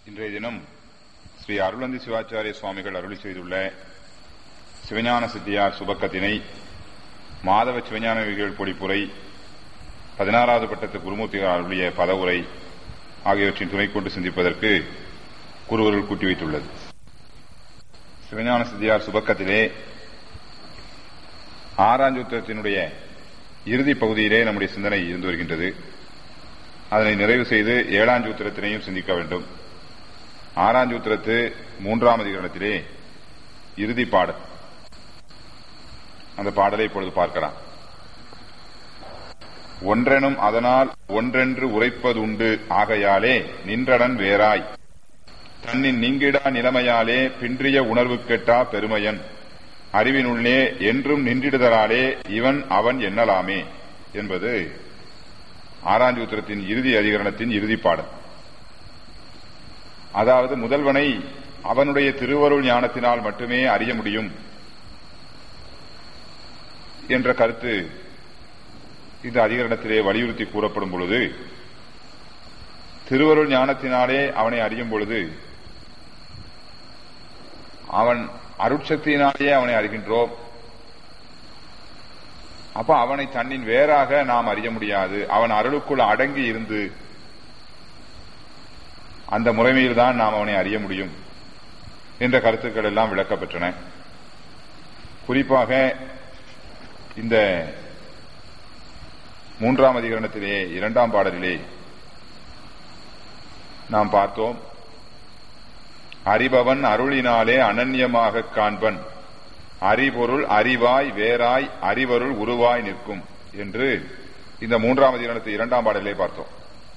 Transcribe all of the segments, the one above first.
இன்றைய தினம் ஸ்ரீ அருளந்தி சிவாச்சாரிய சுவாமிகள் அருளி செய்துள்ள சிவஞான சித்தியார் சுபக்கத்தினை மாதவ சிவஞான விகள் பொடிப்புரை பதினாறாவது பட்டத்து குருமூர்த்திகள் அருளிய பதவுரை ஆகியவற்றின் துணை கொண்டு சிந்திப்பதற்கு குருவருள் கூட்டி வைத்துள்ளது சிவஞான சித்தியார் சுபக்கத்திலே ஆறாஞ்சூத்திரத்தினுடைய இறுதிப் பகுதியிலே நம்முடைய சிந்தனை இருந்து வருகின்றது அதனை நிறைவு செய்து ஏழாஞ்சூத்திரத்தினையும் சிந்திக்க வேண்டும் ஆறாஞ்சூத்திரத்து மூன்றாம் அதிகரணத்திலே இறுதி பாடல் அந்த பாடலை இப்பொழுது பார்க்கலாம் ஒன்றெனும் அதனால் ஒன்றென்று உரைப்பதுண்டு ஆகையாலே நின்றடன் வேறாய் தன்னின் நீங்கிடா நிலைமையாலே பின்றிய உணர்வு கெட்டா பெருமையன் அறிவினுள்ளே என்றும் நின்றிடுதலாலே இவன் அவன் எண்ணலாமே என்பது ஆறாஞ்சூத்திரத்தின் இறுதி அதிகரணத்தின் இறுதி பாடல் அதாவது முதல்வனை அவனுடைய திருவருள் ஞானத்தினால் மட்டுமே அறிய முடியும் என்ற கருத்து இந்த அதிகரணத்திலே வலியுறுத்தி கூறப்படும் பொழுது திருவருள் ஞானத்தினாலே அவனை அறியும் பொழுது அவன் அருட்சக்தியினாலேயே அவனை அறிகின்றோம் அப்ப அவனை தன்னின் வேறாக நாம் அறிய முடியாது அவன் அருளுக்குள் அடங்கி இருந்து அந்த முறைமையில் தான் நாம் அவனை அறிய முடியும் என்ற கருத்துக்கள் எல்லாம் விளக்கப்பெற்றன குறிப்பாக இந்த மூன்றாம் அதிகரணத்திலே இரண்டாம் பாடலிலே நாம் பார்த்தோம் அறிபவன் அருளினாலே அனன்யமாக காண்பன் அறிபொருள் அறிவாய் வேறாய் அறிவருள் உருவாய் நிற்கும் என்று இந்த மூன்றாம் அதிகரணத்தை இரண்டாம் பாடலிலே பார்த்தோம்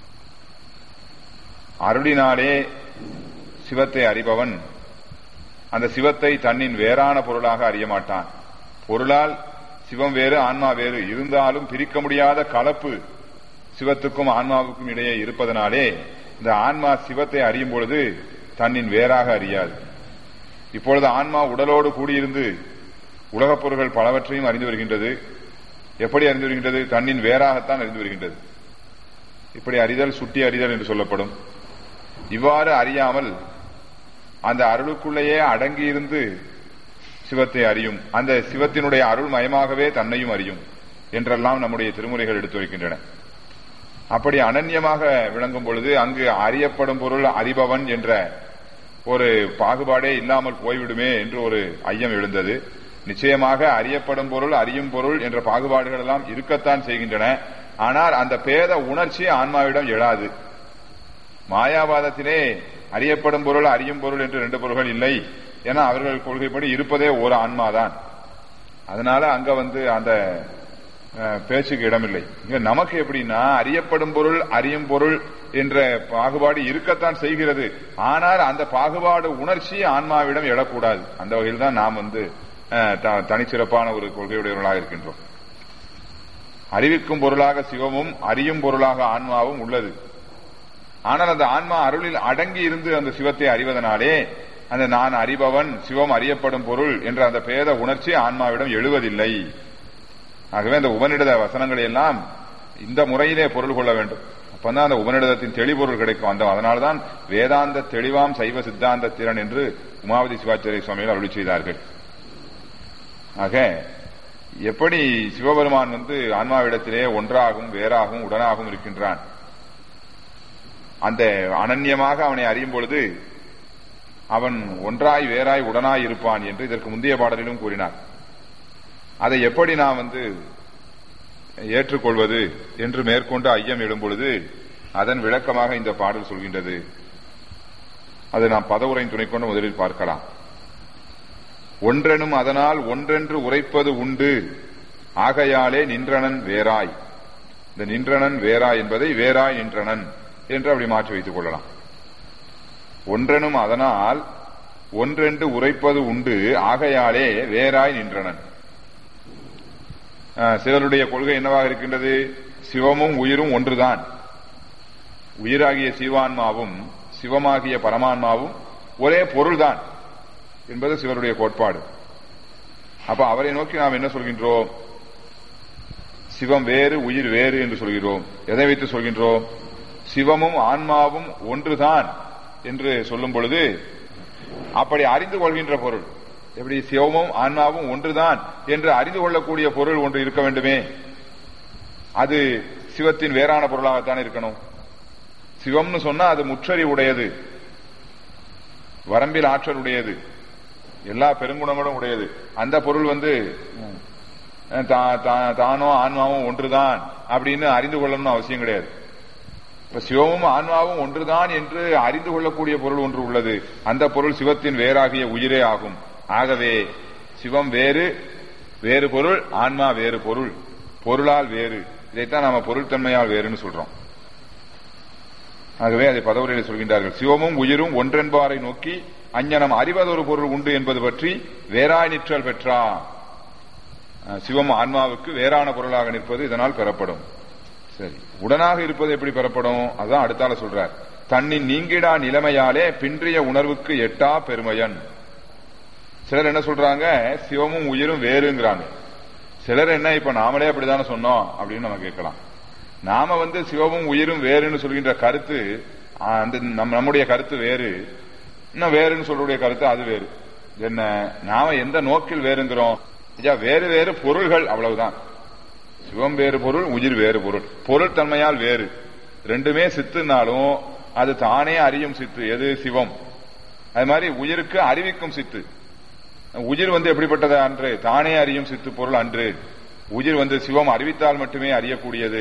அருளினாலே சிவத்தை அறிபவன் அந்த சிவத்தை தன்னின் வேறான பொருளாக அறிய மாட்டான் பொருளால் சிவம் வேறு ஆன்மா வேறு இருந்தாலும் பிரிக்க முடியாத கலப்பு சிவத்துக்கும் ஆன்மாவுக்கும் இடையே இருப்பதனாலே இந்த ஆன்மா சிவத்தை அறியும் பொழுது தன்னின் வேறாக அறியாது இப்பொழுது ஆன்மா உடலோடு கூடியிருந்து உலகப் பொருள்கள் பலவற்றையும் அறிந்து வருகின்றது எப்படி அறிந்து வருகின்றது தன்னின் வேறாகத்தான் அறிந்து வருகின்றது இப்படி அறிதல் சுட்டி அறிதல் என்று சொல்லப்படும் இவ்வாறு அறியாமல் அந்த அருளுக்குள்ளேயே அடங்கியிருந்து சிவத்தை அறியும் அந்த சிவத்தினுடைய அருள் மயமாகவே தன்னையும் அறியும் என்றெல்லாம் நம்முடைய திருமுறைகள் எடுத்து வைக்கின்றன அப்படி அனன்யமாக விளங்கும் பொழுது அங்கு அறியப்படும் பொருள் அறிபவன் என்ற ஒரு பாகுபாடே இல்லாமல் போய்விடுமே என்று ஒரு ஐயம் எழுந்தது நிச்சயமாக அறியப்படும் பொருள் அறியும் பொருள் என்ற பாகுபாடுகள் எல்லாம் இருக்கத்தான் செய்கின்றன ஆனால் அந்த பேத உணர்ச்சி ஆன்மாவிடம் எழாது மாயாவாதத்திலே அறியப்படும் பொருள் அறியும் பொருள் என்று ரெண்டு பொருள்கள் இல்லை ஏன்னா அவர்கள் கொள்கைப்படி இருப்பதே ஒரு ஆன்மாதான் அதனால அங்க வந்து அந்த பேச்சுக்கு இடமில்லை இங்க நமக்கு எப்படின்னா அறியப்படும் பொருள் அறியும் பொருள் என்ற பாகுபாடு இருக்கத்தான் செய்கிறது ஆனால் அந்த பாகுபாடு உணர்ச்சி ஆன்மாவிடம் எழக்கூடாது அந்த வகையில் தான் நாம் வந்து தனிச்சிறப்பான ஒரு கொள்கையுடையவர்களாக இருக்கின்றோம் அறிவிக்கும் பொருளாக சிவமும் அறியும் பொருளாக ஆன்மாவும் உள்ளது ஆனால் அந்த ஆன்மா அருளில் அடங்கி இருந்து அந்த சிவத்தை அறிவதனாலே அந்த நான் அறிபவன் சிவம் அறியப்படும் பொருள் என்ற அந்த பேத உணர்ச்சி ஆன்மாவிடம் எழுவதில்லை ஆகவே அந்த உபநிடத வசனங்களை எல்லாம் இந்த முறையிலே பொருள் கொள்ள வேண்டும் அப்பதான் அந்த உபநிடதத்தின் தெளிபொருள் கிடைக்கும் அந்த அதனால்தான் வேதாந்த தெளிவாம் சைவ சித்தாந்த திறன் என்று உமாவதி சிவாச்சாரிய சுவாமிகள் அருளி செய்தார்கள் ஆக எப்படி சிவபெருமான் வந்து ஆன்மாவிடத்திலே ஒன்றாகவும் வேறாகவும் உடனாகவும் இருக்கின்றான் அந்த அனன்யமாக அவனை அறியும் பொழுது அவன் ஒன்றாய் வேறாய் உடனாய் இருப்பான் என்று இதற்கு முந்தைய பாடலிலும் கூறினார் அதை எப்படி நாம் வந்து ஏற்றுக்கொள்வது என்று மேற்கொண்டு ஐயம் எழும் பொழுது அதன் விளக்கமாக இந்த பாடல் சொல்கின்றது அதை நாம் பதவுரையின் துணை கொண்டு முதலில் பார்க்கலாம் ஒன்றெனும் அதனால் ஒன்றென்று உரைப்பது உண்டு ஆகையாலே நின்றனன் வேறாய் இந்த நின்றனன் வேறாய் என்பதை வேறாய் நின்றனன் என்று அப்படி மாற்றி வைத்துக் கொள்ளலாம் ஒன்றெனும் அதனால் ஒன்றென்று உரைப்பது உண்டு ஆகையாலே வேறாய் நின்றனன் சிலருடைய கொள்கை என்னவாக இருக்கின்றது சிவமும் உயிரும் ஒன்றுதான் உயிராகிய சிவான்மாவும் சிவமாகிய பரமான்மாவும் ஒரே பொருள்தான் என்பது சிவருடைய கோட்பாடு அப்ப அவரை நோக்கி நாம் என்ன சொல்கின்றோம் சிவம் வேறு உயிர் வேறு என்று சொல்கிறோம் எதை வைத்து சொல்கின்றோம் சிவமும் ஆன்மாவும் ஒன்றுதான் என்று சொல்லும் பொழுது அப்படி அறிந்து கொள்கின்ற பொருள் எப்படி சிவமும் ஆன்மாவும் ஒன்றுதான் என்று அறிந்து கொள்ளக்கூடிய பொருள் ஒன்று இருக்க வேண்டுமே அது சிவத்தின் வேறான பொருளாகத்தான் இருக்கணும் சிவம்னு சொன்னா அது முற்றறி உடையது வரம்பில் ஆற்றல் உடையது எல்லா பெருங்குணங்களும் உடையது அந்த பொருள் வந்து தா- தா- தானோ ஆன்மாவும் ஒன்றுதான் அப்படின்னு அறிந்து கொள்ளணும்னு அவசியம் கிடையாது இப்ப சிவமும் ஆன்மாவும் ஒன்றுதான் என்று அறிந்து கொள்ளக்கூடிய பொருள் ஒன்று உள்ளது அந்த பொருள் சிவத்தின் வேறாகிய உயிரே ஆகும் ஆகவே சிவம் வேறு வேறு பொருள் ஆன்மா வேறு பொருள் பொருளால் வேறு இதைத்தான் நாம பொருள் தன்மையால் வேறுன்னு சொல்றோம் ஆகவே அதை பதவுரையில் சொல்கின்றார்கள் சிவமும் உயிரும் ஒன்றென்பாரை நோக்கி அஞ்ஞனம் அறிவதொரு பொருள் உண்டு என்பது பற்றி வேறாய் நிற்றல் பெற்றா அஹ் சிவம் ஆன்மாவுக்கு வேறான பொருளாக நிற்பது இதனால் பெறப்படும் சரி உடனாக இருப்பது எப்படி பெறப்படும் அதான் அடுத்தால சொல்றார் தன்னின் நீங்கிடா நிலைமையாலே பின்றிய உணர்வுக்கு எட்டா பெருமையன் சிலர் என்ன சொல்றாங்க சிவமும் உயிரும் வேறுங்கிறாங்க சிலர் என்ன இப்ப நாமளே அப்படித்தானே சொன்னோம் அப்படின்னு நம்ம கேட்கலாம் நாம வந்து சிவமும் உயிரும் வேறுன்னு சொல்கின்ற கருத்து ஆ, அந்த நம் நம்முடைய கருத்து வேறு இன்னும் வேறுன்னு சொல்லக்கூடிய கருத்து அது வேறு என்ன நாம எந்த நோக்கில் வேறுங்கிறோம் ஐயா வேறு வேறு பொருள்கள் அவ்வளவுதான் சிவம் வேறு பொருள் உயிர் வேறு பொருள் பொருள் தன்மையால் வேறு ரெண்டுமே சித்துனாலும் அது தானே அறியும் சித்து எது சிவம் அது மாதிரி உயிருக்கு அறிவிக்கும் சித்து உயிர் வந்து எப்படிப்பட்டது அன்று தானே அறியும் சித்து பொருள் அன்று உயிர் வந்து சிவம் அறிவித்தால் மட்டுமே அறியக்கூடியது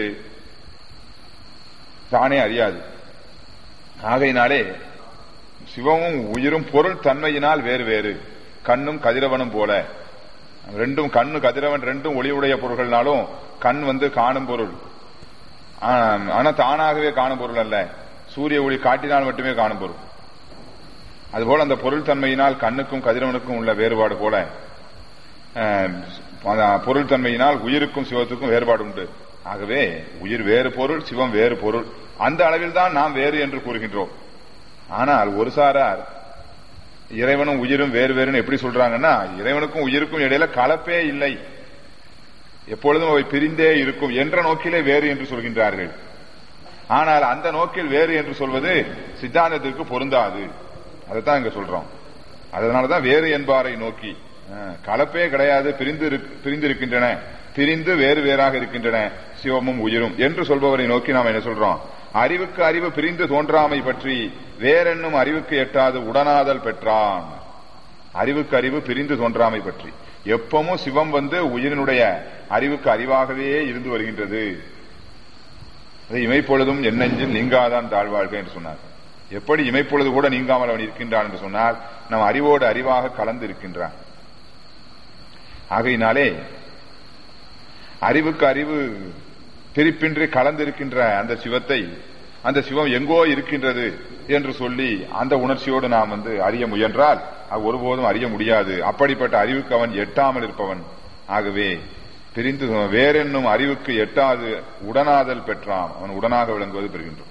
தானே அறியாது ஆகையினாலே சிவமும் உயிரும் பொருள் தன்மையினால் வேறு வேறு கண்ணும் கதிரவனும் போல ரெண்டும் கண்ணு கதிரவன் ரெண்டும் ஒளியுடைய பொருள்கள்னாலும் கண் வந்து காணும் பொருள் ஆ- ஆனா தானாகவே காணும் பொருள் அல்ல சூரிய ஒளி காட்டினால் மட்டுமே காணும் பொருள் அதுபோல அந்த பொருள் தன்மையினால் கண்ணுக்கும் கதிரவனுக்கும் உள்ள வேறுபாடு போல அஹ், அந்த பொருள் தன்மையினால் உயிருக்கும் சிவத்துக்கும் வேறுபாடு உண்டு ஆகவே உயிர் வேறு பொருள் சிவம் வேறு பொருள் அந்த அளவில் தான் நாம் வேறு என்று கூறுகின்றோம் ஆனால் ஒரு சாரார் இறைவனும் உயிரும் வேறு வேறுன்னு எப்படி சொல்றாங்கன்னா இறைவனுக்கும் உயிருக்கும் இடையில கலப்பே இல்லை எப்பொழுதும் அவை பிரிந்தே இருக்கும் என்ற நோக்கிலே வேறு என்று சொல்கின்றார்கள் ஆனால் அந்த நோக்கில் வேறு என்று சொல்வது சித்தாந்தத்திற்கு பொருந்தாது அதைத்தான் இங்க சொல்றோம் அதனாலதான் வேறு என்பாரை நோக்கி அஹ், கலப்பே கிடையாது பிரிந்து இருக்- பிரிந்து இருக்கின்றன பிரிந்து வேறு வேறாக இருக்கின்றன சிவமும் உயிரும் என்று சொல்பவரை நோக்கி நாம் என்ன சொல்றோம் அறிவுக்கு அறிவு பிரிந்து தோன்றாமை பற்றி வேறென்னும் அறிவுக்கு எட்டாது உடனாதல் பெற்றான் அறிவுக்கு அறிவு பிரிந்து தோன்றாமை பற்றி எப்பவும் சிவம் வந்து உயிரினுடைய அறிவுக்கு அறிவாகவே இருந்து வருகின்றது அது இமைப்பொழுதும் என்னெஞ்சில் நீங்காதான் தாழ்வாழ்க என்று சொன்னார் எப்படி இமைப்பொழுது கூட நீங்காமல் அவன் இருக்கின்றான் என்று சொன்னால் நம் அறிவோடு அறிவாக கலந்து இருக்கின்றான் ஆகையினாலே அறிவுக்கு அறிவு பிரிப்பின்றி கலந்திருக்கின்ற அந்த சிவத்தை அந்த சிவம் எங்கோ இருக்கின்றது என்று சொல்லி அந்த உணர்ச்சியோடு நாம் வந்து அறிய முயன்றால் அது ஒருபோதும் அறிய முடியாது அப்படிப்பட்ட அறிவுக்கு அவன் எட்டாமல் இருப்பவன் ஆகவே பிரிந்து வேறென்னும் அறிவுக்கு எட்டாது உடனாதல் பெற்றான் அவன் உடனாக விளங்குவது பெறுகின்றோம்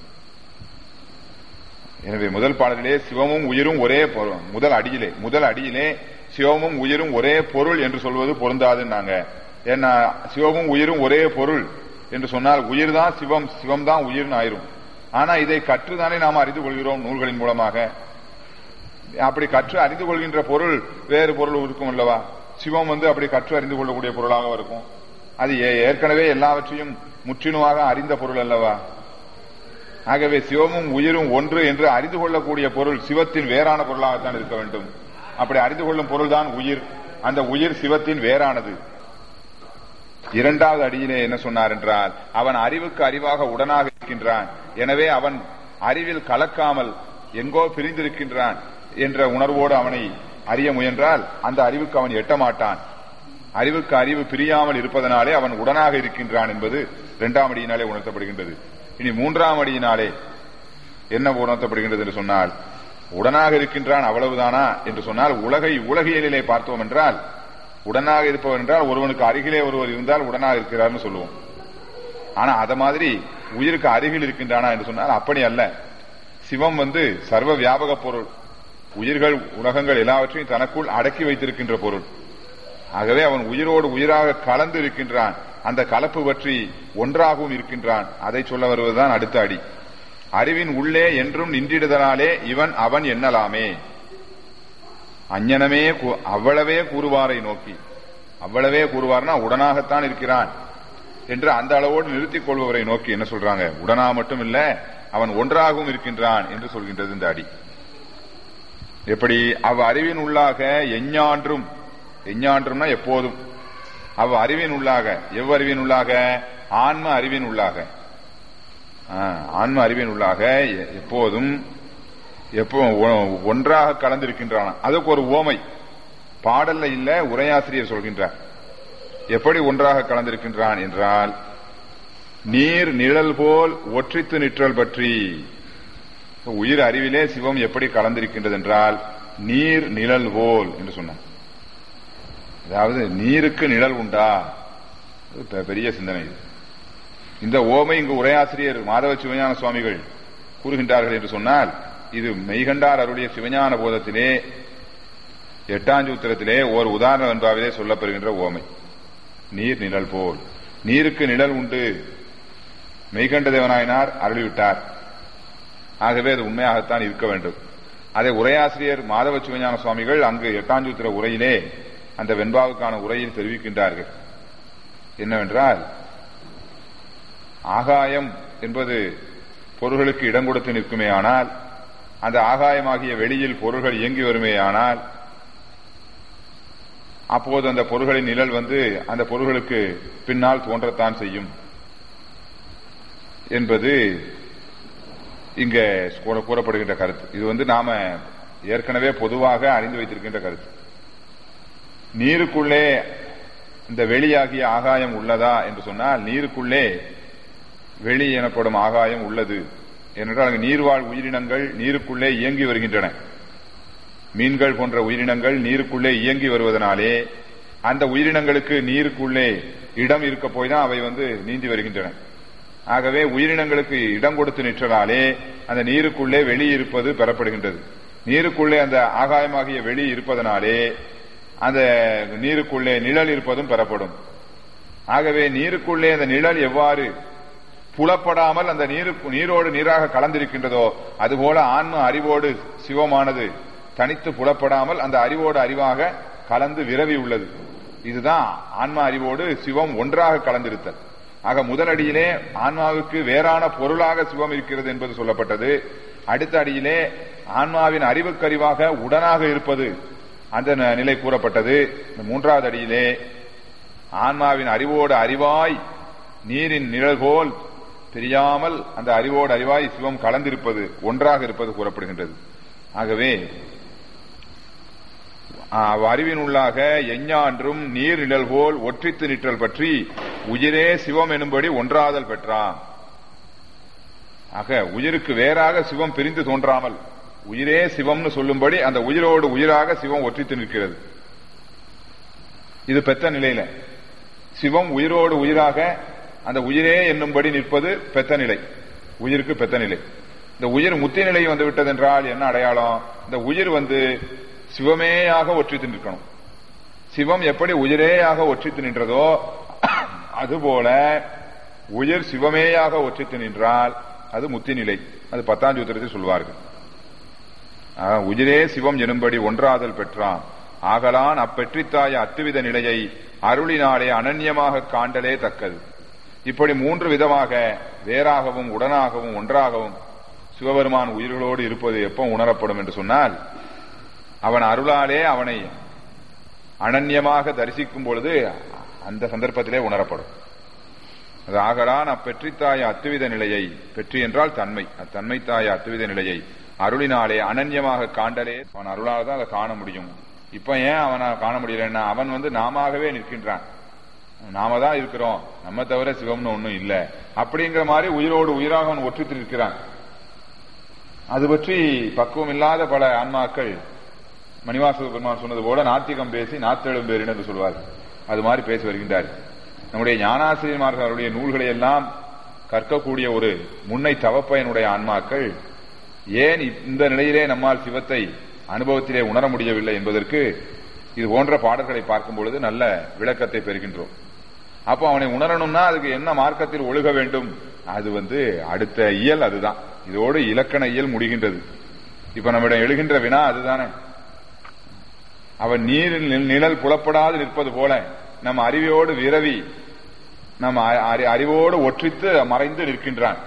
எனவே முதல் பாடலிலே சிவமும் உயிரும் ஒரே பொருள் முதல் அடியிலே முதல் அடியிலே சிவமும் உயிரும் ஒரே பொருள் என்று சொல்வது பொருந்தாதுன்னாங்க ஏன்னா சிவமும் உயிரும் ஒரே பொருள் என்று சொன்னால் உயிர் தான் சிவம் சிவம் தான் உயிர்னு ஆயிரும் ஆனா இதை கற்றுதானே நாம் அறிந்து கொள்கிறோம் நூல்களின் மூலமாக அப்படி கற்று அறிந்து கொள்கின்ற பொருள் வேறு பொருள் இருக்கும் அல்லவா சிவம் வந்து அப்படி கற்று அறிந்து கொள்ளக்கூடிய பொருளாக இருக்கும் அது ஏ- ஏற்கனவே எல்லாவற்றையும் முற்றிலுமாக அறிந்த பொருள் அல்லவா ஆகவே சிவமும் உயிரும் ஒன்று என்று அறிந்து கொள்ளக்கூடிய பொருள் சிவத்தின் வேறான பொருளாகத்தான் இருக்க வேண்டும் அப்படி அறிந்து கொள்ளும் பொருள்தான் உயிர் அந்த உயிர் சிவத்தின் வேறானது இரண்டாவது அடியிலே என்ன சொன்னார் என்றால் அவன் அறிவுக்கு அறிவாக உடனாக இருக்கின்றான் எனவே அவன் அறிவில் கலக்காமல் எங்கோ பிரிந்திருக்கின்றான் என்ற உணர்வோடு அவனை அறிய முயன்றால் அந்த அறிவுக்கு அவன் எட்ட மாட்டான் அறிவுக்கு அறிவு பிரியாமல் இருப்பதனாலே அவன் உடனாக இருக்கின்றான் என்பது இரண்டாம் அடியினாலே உணர்த்தப்படுகின்றது இனி மூன்றாம் அடியினாலே என்ன உணர்த்தப்படுகின்றது என்று சொன்னால் உடனாக இருக்கின்றான் அவ்வளவுதானா என்று சொன்னால் உலகை உலகியலிலே பார்த்தோம் என்றால் உடனாக இருப்பவர் என்றால் ஒருவனுக்கு அருகிலே ஒருவர் இருந்தால் உடனாக இருக்கிறார்னு சொல்லுவோம் ஆனா அத மாதிரி உயிருக்கு அருகில் இருக்கின்றானா என்று சொன்னால் அப்படி அல்ல சிவம் வந்து சர்வ வியாபக பொருள் உயிர்கள் உலகங்கள் எல்லாவற்றையும் தனக்குள் அடக்கி வைத்திருக்கின்ற பொருள் ஆகவே அவன் உயிரோடு உயிராக கலந்து இருக்கின்றான் அந்த கலப்பு பற்றி ஒன்றாகவும் இருக்கின்றான் அதை சொல்ல வருவதுதான் அடுத்த அடி அறிவின் உள்ளே என்றும் நின்றிடுதலாலே இவன் அவன் எண்ணலாமே அஞ்ஞனமே கூ- அவ்வளவே கூறுவாரை நோக்கி அவ்வளவே கூறுவார்னா உடனாகத்தான் இருக்கிறான் என்று அந்த அளவோடு நிறுத்திக் கொள்பவரை நோக்கி என்ன சொல்றாங்க உடனா மட்டும் இல்ல அவன் ஒன்றாகவும் இருக்கின்றான் என்று சொல்கின்றது இந்த அடி எப்படி அவ் அறிவின் உள்ளாக எஞ்ஞான்றும் எஞ்ஞான்றும்னா எப்போதும் அவ் அறிவின் உள்ளாக எவ்வறிவின் உள்ளாக ஆன்ம அறிவின் உள்ளாக ஆ, ஆன்ம அறிவின் உள்ளாக எ- எப்போதும் எப்போ ஒ- ஒன்றாக கலந்திருக்கின்றான் அதுக்கு ஒரு ஓமை பாடல்ல இல்ல உரையாசிரியர் சொல்கின்றார் எப்படி ஒன்றாக கலந்திருக்கின்றான் என்றால் நீர் நிழல் போல் ஒற்றித்து நிற்றல் பற்றி உயிர் அறிவிலே சிவம் எப்படி கலந்திருக்கின்றது என்றால் நீர் நிழல் போல் என்று சொன்னார் அதாவது நீருக்கு நிழல் உண்டா இது பெ- பெரிய சிந்தனை இது இந்த ஓமை இங்கு உரையாசிரியர் மாதவ சிவஞான சுவாமிகள் கூறுகின்றார்கள் என்று சொன்னால் இது மெய்கண்டார் அருடைய சிவஞான போதத்திலே எட்டாஞ்சூத்திரத்திலே ஒரு உதாரண வெண்பாவிலே சொல்லப்பெறுகின்ற ஓமை நீர் நிழல் போல் நீருக்கு நிழல் உண்டு மெய்கண்ட தேவனாயினார் அருளிவிட்டார் ஆகவே அது உண்மையாகத்தான் இருக்க வேண்டும் அதை உரையாசிரியர் மாதவ சிவஞான சுவாமிகள் அங்கு எட்டாஞ்சூத்திர உரையிலே அந்த வெண்பாவுக்கான உரையில் தெரிவிக்கின்றார்கள் என்னவென்றால் ஆகாயம் என்பது பொருள்களுக்கு இடம் கொடுத்து நிற்குமே ஆனால் அந்த ஆகாயமாகிய வெளியில் பொருள்கள் இயங்கி வருமேயானால் அப்போது அந்த பொருள்களின் நிழல் வந்து அந்த பொருள்களுக்கு பின்னால் தோன்றத்தான் செய்யும் என்பது இங்க கூற- கூறப்படுகின்ற கருத்து இது வந்து நாம ஏற்கனவே பொதுவாக அறிந்து வைத்திருக்கின்ற கருத்து நீருக்குள்ளே இந்த வெளியாகிய ஆகாயம் உள்ளதா என்று சொன்னால் நீருக்குள்ளே வெளி எனப்படும் ஆகாயம் உள்ளது ஏனென்றால் அங்கு நீர்வாழ் உயிரினங்கள் நீருக்குள்ளே இயங்கி வருகின்றன மீன்கள் போன்ற உயிரினங்கள் நீருக்குள்ளே இயங்கி வருவதனாலே அந்த உயிரினங்களுக்கு நீருக்குள்ளே இடம் இருக்க போய் தான் அவை வந்து நீந்தி வருகின்றன ஆகவே உயிரினங்களுக்கு இடம் கொடுத்து நிற்றலாலே அந்த நீருக்குள்ளே வெளி இருப்பது பெறப்படுகின்றது நீருக்குள்ளே அந்த ஆகாயமாகிய வெளி இருப்பதனாலே அந்த நீருக்குள்ளே நிழல் இருப்பதும் பெறப்படும் ஆகவே நீருக்குள்ளே அந்த நிழல் எவ்வாறு புலப்படாமல் அந்த நீருக்கு நீரோடு நீராக கலந்திருக்கின்றதோ அதுபோல ஆன்ம அறிவோடு சிவமானது தனித்து புலப்படாமல் அந்த அறிவோடு அறிவாக கலந்து விரவி உள்ளது இதுதான் ஆன்ம அறிவோடு சிவம் ஒன்றாக கலந்திருத்தல் ஆக முதலடியிலே ஆன்மாவுக்கு வேறான பொருளாக சிவம் இருக்கிறது என்பது சொல்லப்பட்டது அடுத்த அடியிலே ஆன்மாவின் அறிவுக்கறிவாக உடனாக இருப்பது அந்த ந- நிலை கூறப்பட்டது இந்த மூன்றாவது அடியிலே ஆன்மாவின் அறிவோடு அறிவாய் நீரின் நிழல் போல் தெரியாமல் அந்த அறிவோடு அறிவாய் சிவம் கலந்திருப்பது ஒன்றாக இருப்பது கூறப்படுகின்றது ஆகவே அஹ், அறிவின் உள்ளாக எஞ்ஞான்றும் நீர் நிழல் போல் ஒற்றித்து நிற்றல் பற்றி உயிரே சிவம் எனும்படி ஒன்றாதல் பெற்றான் ஆக உயிருக்கு வேறாக சிவம் பிரிந்து தோன்றாமல் உயிரே சிவம்னு சொல்லும்படி அந்த உயிரோடு உயிராக சிவம் ஒற்றித்து நிற்கிறது இது பெத்த நிலையில சிவம் உயிரோடு உயிராக அந்த உயிரே என்னும்படி நிற்பது பெத்த நிலை உயிருக்கு பெத்த நிலை இந்த உயிர் முத்தி நிலை வந்து விட்டது என்றால் என்ன அடையாளம் இந்த உயிர் வந்து சிவமேயாக ஒற்றித்து நிற்கணும் சிவம் எப்படி உயிரேயாக ஒற்றித்து நின்றதோ அதுபோல உயிர் சிவமேயாக ஒற்றித்து நின்றால் அது முத்தி நிலை அது பத்தாம் சூத்திரத்தில் சொல்வார்கள் ஆக, உயிரே சிவம் எனும்படி ஒன்றாதல் பெற்றான் ஆகலான் அப்பெற்றித்தாய அத்துவித நிலையை அருளினாலே அனன்யமாக காண்டலே தக்கது இப்படி மூன்று விதமாக வேறாகவும் உடனாகவும் ஒன்றாகவும் சிவபெருமான் உயிர்களோடு இருப்பது எப்போ உணரப்படும் என்று சொன்னால் அவன் அருளாலே அவனை அனன்யமாக தரிசிக்கும் பொழுது அந்த சந்தர்ப்பத்திலே உணரப்படும் அது ஆகலான் அப்பெற்றித்தாய அத்துவித நிலையை பெற்றி என்றால் தன்மை அத்தன்மை தாய அத்துவித நிலையை அருளினாலே அனன்யமாக காண்டலே அவன் அருளால் தான் அதை காண முடியும் இப்ப ஏன் அவனை காண முடியலன்னா அவன் வந்து நாமாகவே நிற்கின்றான் நாம தான் இருக்கிறோம் நம்ம தவிர சிவம்னு ஒண்ணும் இல்ல அப்படிங்கிற மாதிரி உயிரோடு உயிராக அவன் ஒற்றித்து நிற்கிறான் அது பற்றி பக்குவம் இல்லாத பல ஆன்மாக்கள் மணிவாசக பெருமான் சொன்னது போல நாத்திகம் பேசி நாத்தெழும் பேரின் என்று சொல்வார் அது மாதிரி பேசி வருகின்றார் நம்முடைய ஞானாசிரியர்மார்கள் அவருடைய நூல்களை எல்லாம் கற்கக்கூடிய ஒரு முன்னை தவப்பயனுடைய ஆன்மாக்கள் ஏன் இந்த நிலையிலே நம்மால் சிவத்தை அனுபவத்திலே உணர முடியவில்லை என்பதற்கு இது போன்ற பாடல்களை பார்க்கும் பொழுது நல்ல விளக்கத்தை பெறுகின்றோம் அப்போ அவனை உணரணும்னா அதுக்கு என்ன மார்க்கத்தில் ஒழுக வேண்டும் அது வந்து அடுத்த இயல் அதுதான் இதோடு இலக்கண இயல் முடிகின்றது இப்ப நம்மிடம் எழுகின்ற வினா அதுதானே அவன் நீரில் நிழல் நிழல் புலப்படாது நிற்பது போல நம் அறிவையோடு விரவி நம் அ- அறி- அறிவோடு ஒற்றித்து மறைந்து நிற்கின்றான்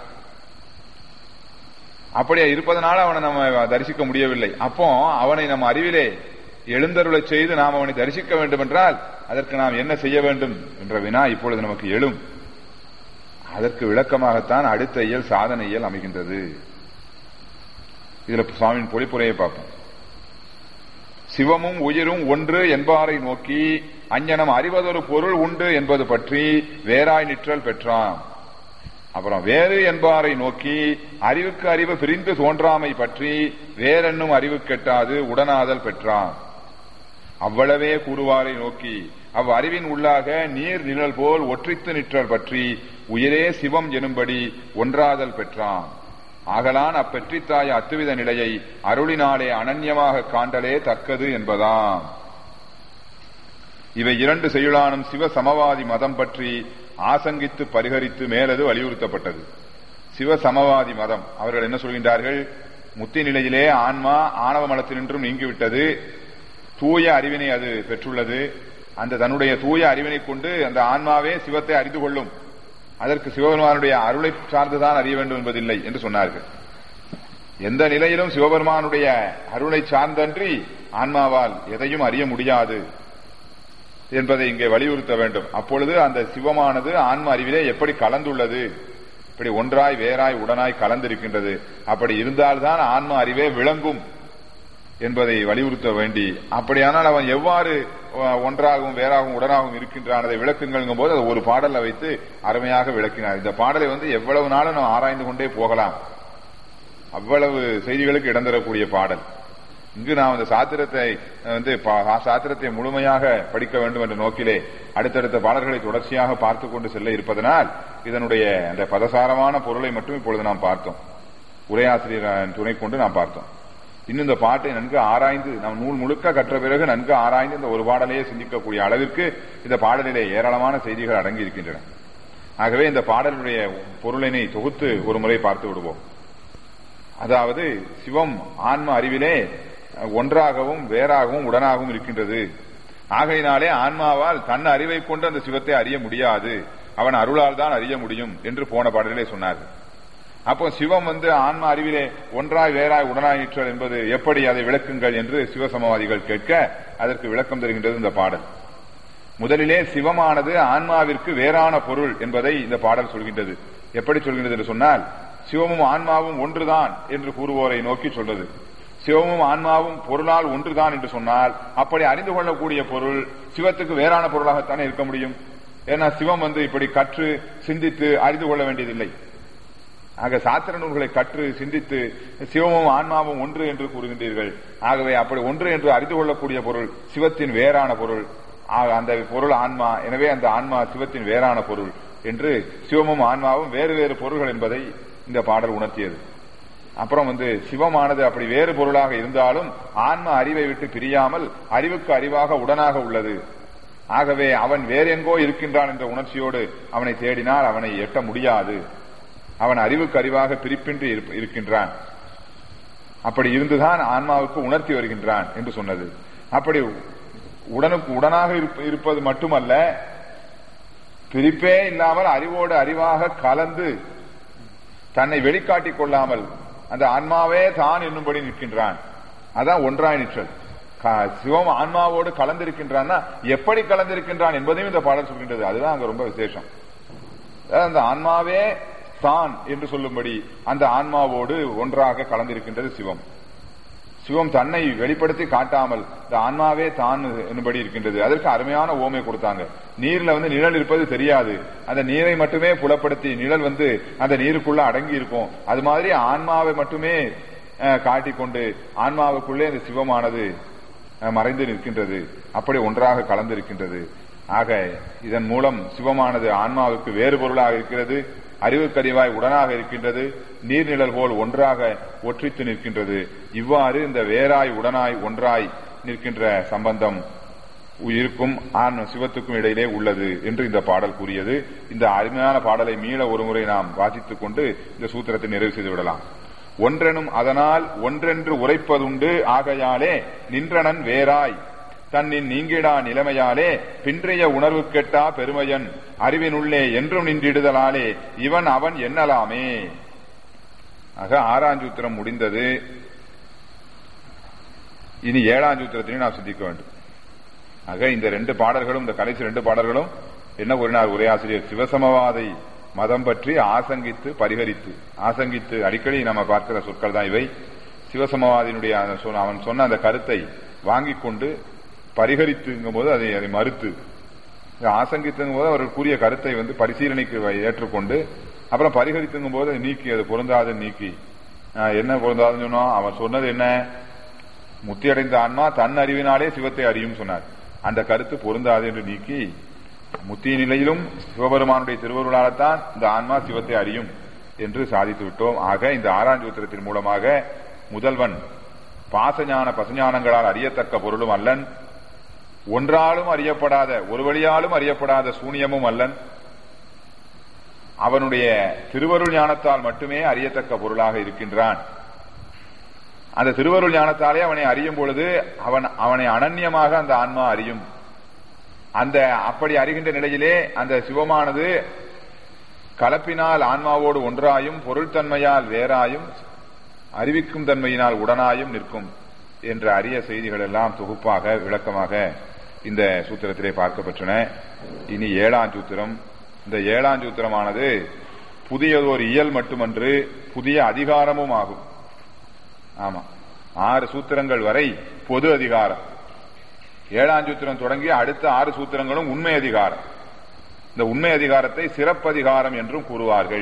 அப்படியே இருப்பதனால அவனை நம்ம தரிசிக்க முடியவில்லை அப்போ அவனை நம் அறிவிலே எழுந்தருளச் செய்து நாம் அவனை தரிசிக்க வேண்டும் என்றால் அதற்கு நாம் என்ன செய்ய வேண்டும் என்ற வினா இப்பொழுது நமக்கு எழும் அதற்கு விளக்கமாகத்தான் அடுத்த இயல் சாதன இயல் அமைகின்றது இதுல சுவாமியின் பொழிப்புரையை பார்ப்போம் சிவமும் உயிரும் ஒன்று என்பாரை நோக்கி அஞ்ஞனம் அறிவதொரு பொருள் உண்டு என்பது பற்றி வேறாய் நிற்றல் பெற்றான் அப்புறம் வேறு என்பாரை நோக்கி அறிவுக்கு அறிவு பிரிந்து தோன்றாமை பற்றி வேறென்னும் அறிவு கெட்டாது உடனாதல் பெற்றான் அவ்வளவே கூறுவாரை நோக்கி அவ் அறிவின் உள்ளாக நீர் நிழல் போல் ஒற்றித்து நிற்றல் பற்றி உயிரே சிவம் எனும்படி ஒன்றாதல் பெற்றான் ஆகலான் அப்பெற்றித்தாய அத்துவித நிலையை அருளினாலே அனன்யமாக காண்டலே தக்கது என்பதாம் இவை இரண்டு செய்யுளானும் சிவ சமவாதி மதம் பற்றி ஆசங்கித்து பரிகரித்து மேலது வலியுறுத்தப்பட்டது சிவ சமவாதி மதம் அவர்கள் என்ன சொல்கின்றார்கள் முத்தி நிலையிலே ஆன்மா ஆணவ மலத்தினின்றும் நீங்கிவிட்டது தூய அறிவினை அது பெற்றுள்ளது அந்த தன்னுடைய தூய அறிவினை கொண்டு அந்த ஆன்மாவே சிவத்தை அறிந்து கொள்ளும் அதற்கு சிவபெருமானுடைய அருளை சார்ந்துதான் அறிய வேண்டும் என்பதில்லை என்று சொன்னார்கள் எந்த நிலையிலும் சிவபெருமானுடைய அருளை சார்ந்தன்றி ஆன்மாவால் எதையும் அறிய முடியாது என்பதை இங்கே வலியுறுத்த வேண்டும் அப்பொழுது அந்த சிவமானது ஆன்ம அறிவிலே எப்படி கலந்துள்ளது இப்படி ஒன்றாய் வேறாய் உடனாய் கலந்திருக்கின்றது அப்படி இருந்தால்தான் ஆன்ம அறிவே விளங்கும் என்பதை வலியுறுத்த வேண்டி அப்படியானால் அவன் எவ்வாறு அஹ், ஒன்றாகவும் வேறாகவும் உடனாகவும் இருக்கின்றான் அதை விளக்குங்கள் போது அதை ஒரு பாடல்ல வைத்து அருமையாக விளக்கினார் இந்த பாடலை வந்து எவ்வளவு நாளும் நாம் ஆராய்ந்து கொண்டே போகலாம் அவ்வளவு செய்திகளுக்கு இடம் தரக்கூடிய பாடல் இங்கு நாம் அந்த சாத்திரத்தை அஹ், வந்து பா- சாத்திரத்தை முழுமையாக படிக்க வேண்டும் என்ற நோக்கிலே அடுத்தடுத்த பாடல்களை தொடர்ச்சியாக பார்த்துக் கொண்டு செல்ல இருப்பதனால் இதனுடைய அந்த பதசாரமான பொருளை மட்டும் இப்பொழுது நாம் பார்த்தோம் உரையாசிரியர் துணை கொண்டு நாம் பார்த்தோம் இன்னும் இந்த பாட்டை நன்கு ஆராய்ந்து நம் நூல் முழுக்க கற்ற பிறகு நன்கு ஆராய்ந்து இந்த ஒரு பாடலையே சிந்திக்கக்கூடிய அளவிற்கு இந்த பாடலிலே ஏராளமான செய்திகள் அடங்கி இருக்கின்றன ஆகவே இந்த பாடலுடைய பொருளினை தொகுத்து ஒரு முறை பார்த்து விடுவோம் அதாவது சிவம் ஆன்ம அறிவிலே அஹ், ஒன்றாகவும் வேறாகவும் உடனாகவும் இருக்கின்றது ஆகையினாலே ஆன்மாவால் தன் அறிவை கொண்டு அந்த சிவத்தை அறிய முடியாது அவன் அருளால் தான் அறிய முடியும் என்று போன பாடலிலே சொன்னார்கள் அப்போ சிவம் வந்து ஆன்ம அறிவிலே ஒன்றாய் வேறாய் உடனாய் நிற்றல் என்பது எப்படி அதை விளக்குங்கள் என்று சிவசமவாதிகள் கேட்க அதற்கு விளக்கம் தருகின்றது இந்த பாடல் முதலிலே சிவமானது ஆன்மாவிற்கு வேறான பொருள் என்பதை இந்த பாடல் சொல்கின்றது எப்படி சொல்கின்றது என்று சொன்னால் சிவமும் ஆன்மாவும் ஒன்றுதான் என்று கூறுவோரை நோக்கி சொல்றது சிவமும் ஆன்மாவும் பொருளால் ஒன்றுதான் என்று சொன்னால் அப்படி அறிந்து கொள்ளக்கூடிய பொருள் சிவத்துக்கு வேறான பொருளாகத்தானே இருக்க முடியும் ஏன்னா சிவம் வந்து இப்படி கற்று சிந்தித்து அறிந்து கொள்ள வேண்டியதில்லை ஆக சாத்திர நூல்களை கற்று சிந்தித்து சிவமும் ஆன்மாவும் ஒன்று என்று கூறுகின்றீர்கள் ஆகவே அப்படி ஒன்று என்று அறிந்து கொள்ளக்கூடிய பொருள் சிவத்தின் வேறான பொருள் ஆக அந்த பொருள் ஆன்மா எனவே அந்த ஆன்மா சிவத்தின் வேறான பொருள் என்று சிவமும் ஆன்மாவும் வேறு வேறு பொருள்கள் என்பதை இந்த பாடல் உணர்த்தியது அப்புறம் வந்து சிவமானது அப்படி வேறு பொருளாக இருந்தாலும் ஆன்ம அறிவை விட்டு பிரியாமல் அறிவுக்கு அறிவாக உடனாக உள்ளது ஆகவே அவன் வேறெங்கோ இருக்கின்றான் என்ற உணர்ச்சியோடு அவனை தேடினால் அவனை எட்ட முடியாது அவன் அறிவுக்கு அறிவாக பிரிப்பின்றி இருப்ப- இருக்கின்றான் அப்படி இருந்துதான் ஆன்மாவுக்கு உணர்த்தி வருகின்றான் என்று சொன்னது அப்படி உடனுக்கு உடனாக இருப்ப- இருப்பது மட்டுமல்ல பிரிப்பே இல்லாமல் அறிவோடு அறிவாக கலந்து தன்னை வெளிக்காட்டிக் கொள்ளாமல் அந்த ஆன்மாவே தான் என்னும்படி நிற்கின்றான் அதான் ஒன்றாய் நிற்றல் க- சிவம் ஆன்மாவோடு கலந்திருக்கின்றான்னா எப்படி கலந்திருக்கின்றான் என்பதையும் இந்த பாடல் சொல்கின்றது அதுதான் அங்க ரொம்ப விசேஷம் அதாவது அந்த ஆன்மாவே தான் என்று சொல்லும்படி அந்த ஆன்மாவோடு ஒன்றாக கலந்திருக்கின்றது சிவம் சிவம் தன்னை வெளிப்படுத்தி காட்டாமல் இந்த ஆன்மாவே தான் என்னும்படி இருக்கின்றது அதற்கு அருமையான ஓமை கொடுத்தாங்க நீர்ல வந்து நிழல் இருப்பது தெரியாது அந்த நீரை மட்டுமே புலப்படுத்தி நிழல் வந்து அந்த நீருக்குள்ள அடங்கி இருக்கும் அது மாதிரி ஆன்மாவை மட்டுமே அஹ், காட்டிக்கொண்டு ஆன்மாவுக்குள்ளே அந்த சிவமானது அஹ், மறைந்து நிற்கின்றது அப்படி ஒன்றாக கலந்து இருக்கின்றது ஆக இதன் மூலம் சிவமானது ஆன்மாவுக்கு வேறு பொருளாக இருக்கிறது அறிவுக்கறிவாய் உடனாக இருக்கின்றது நீர்நிழல் போல் ஒன்றாக ஒற்றித்து நிற்கின்றது இவ்வாறு இந்த வேறாய் உடனாய் ஒன்றாய் நிற்கின்ற சம்பந்தம் இருக்கும் ஆண் சிவத்துக்கும் இடையிலே உள்ளது என்று இந்த பாடல் கூறியது இந்த அருமையான பாடலை மீள ஒருமுறை நாம் வாசித்துக் கொண்டு இந்த சூத்திரத்தை நிறைவு செய்து விடலாம் ஒன்றெனும் அதனால் ஒன்றென்று உரைப்பதுண்டு ஆகையாலே நின்றனன் வேறாய் தன்னின் நீங்கிடா நிலைமையாலே பின்றைய உணர்வு கெட்டா பெருமையன் அறிவினுள்ளே என்றும் நின்றிடுதலாலே இவன் அவன் எண்ணலாமே ஆக ஆறாஞ்சூத்திரம் முடிந்தது இனி ஏழாஞ்சூத்திரத்தினையும் நாம் சிந்திக்க வேண்டும் ஆக இந்த ரெண்டு பாடல்களும் இந்த கடைசி ரெண்டு பாடல்களும் என்ன கூறினார் உரையாசிரியர் சிவசமவாதை மதம் பற்றி ஆசங்கித்து பரிகரித்து ஆசங்கித்து அடிக்கடி நம்ம பார்க்கிற சொற்கள் தான் இவை சிவசமவாதியினுடைய அந்த சொன்ன- அவன் சொன்ன அந்த கருத்தை வாங்கிக் கொண்டு பரிகரித்துங்கும் போது அதை அதை மறுத்து இந்த ஆசங்கித்துங்கும் போது அவர் கூறிய கருத்தை வந்து பரிசீலனைக்கு வை- ஏற்றுக்கொண்டு அப்புறம் பரிகரித்துங்கும் போது அதை நீக்கி அது பொருந்தாதுன்னு நீக்கி ஆஹ், என்ன பொருந்தாதுன்னு சொன்னோம் அவன் சொன்னது என்ன முத்தியடைந்த ஆன்மா தன் அறிவினாலே சிவத்தை அறியும் சொன்னார் அந்த கருத்து பொருந்தாது என்று நீக்கி முத்திய நிலையிலும் சிவபெருமானுடைய திருவருளால்தான் இந்த ஆன்மா சிவத்தை அறியும் என்று சாதித்து விட்டோம் ஆக இந்த ஆறாஞ்சூத்திரத்தின் மூலமாக முதல்வன் பாசஞான பசுஞானங்களால் அறியத்தக்க பொருளும் அல்லன் ஒன்றாலும் அறியப்படாத ஒரு வழியாலும் அறியப்படாத சூனியமும் அல்லன் அவனுடைய திருவருள் ஞானத்தால் மட்டுமே அறியத்தக்க பொருளாக இருக்கின்றான் அந்த திருவருள் ஞானத்தாலே அவனை அறியும் பொழுது அவன் அவனை அனன்யமாக அந்த ஆன்மா அறியும் அந்த அப்படி அறிகின்ற நிலையிலே அந்த சிவமானது கலப்பினால் ஆன்மாவோடு ஒன்றாயும் பொருள் தன்மையால் வேறாயும் அறிவிக்கும் தன்மையினால் உடனாயும் நிற்கும் என்ற அரிய செய்திகள் எல்லாம் தொகுப்பாக விளக்கமாக இந்த சூத்திரத்திலே பார்க்கப்பட்டன இனி ஏழாம் சூத்திரம் இந்த ஏழாம் சூத்திரமானது புதியதொரு இயல் மட்டுமன்று புதிய அதிகாரமும் ஆகும் ஆமா ஆறு சூத்திரங்கள் வரை பொது அதிகாரம் ஏழாம் சூத்திரம் தொடங்கி அடுத்த ஆறு சூத்திரங்களும் உண்மை அதிகாரம் இந்த உண்மை அதிகாரத்தை சிறப்பதிகாரம் என்றும் கூறுவார்கள்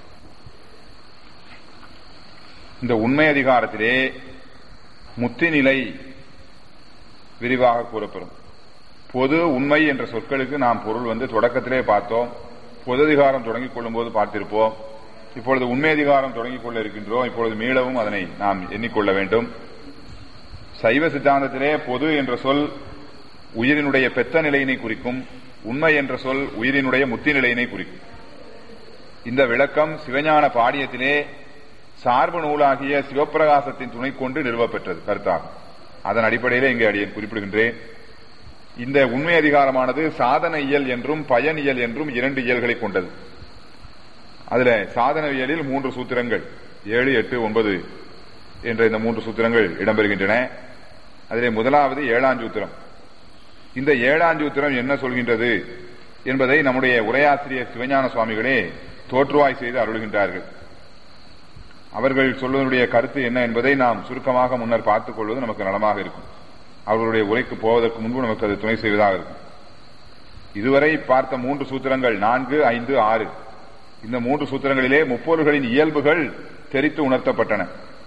இந்த உண்மை அதிகாரத்திலே முத்தி நிலை விரிவாக கூறப்படும் பொது உண்மை என்ற சொற்களுக்கு நாம் பொருள் வந்து தொடக்கத்திலே பார்த்தோம் பொது அதிகாரம் தொடங்கிக் கொள்ளும் போது பார்த்திருப்போம் இப்பொழுது உண்மை அதிகாரம் தொடங்கிக் கொள்ள இருக்கின்றோம் இப்பொழுது மீளவும் அதனை நாம் எண்ணிக்கொள்ள வேண்டும் சைவ சித்தாந்தத்திலே பொது என்ற சொல் உயிரினுடைய பெத்த நிலையினை குறிக்கும் உண்மை என்ற சொல் உயிரினுடைய முத்தி நிலையினை குறிக்கும் இந்த விளக்கம் சிவஞான பாடியத்திலே சார்பு நூலாகிய சிவப்பிரகாசத்தின் துணை கொண்டு நிறுவப்பெற்றது கருத்தாகும் அதன் அடிப்படையிலே இங்கே அடியேன் குறிப்பிடுகின்றேன் இந்த உண்மை அதிகாரமானது சாதன இயல் என்றும் பயன் இயல் என்றும் இரண்டு இயல்களை கொண்டது அதுல சாதன இயலில் மூன்று சூத்திரங்கள் ஏழு எட்டு ஒன்பது என்ற இந்த மூன்று சூத்திரங்கள் இடம்பெறுகின்றன அதிலே முதலாவது ஏழாம் சூத்திரம் இந்த ஏழாம் சூத்திரம் என்ன சொல்கின்றது என்பதை நம்முடைய உரையாசிரியர் சிவஞான சுவாமிகளே தோற்றுவாய் செய்து அருள்கின்றார்கள் அவர்கள் சொல்வதனுடைய கருத்து என்ன என்பதை நாம் சுருக்கமாக முன்னர் பார்த்துக் கொள்வது நமக்கு நலமாக இருக்கும் அவர்களுடைய உரைக்கு போவதற்கு முன்பு நமக்கு அது துணை செய்வதாக இருக்கும் இதுவரை பார்த்த மூன்று சூத்திரங்கள் நான்கு ஐந்து ஆறு இந்த மூன்று சூத்திரங்களிலே முப்பொருள்களின் இயல்புகள் தெரித்து உணர்த்தப்பட்டன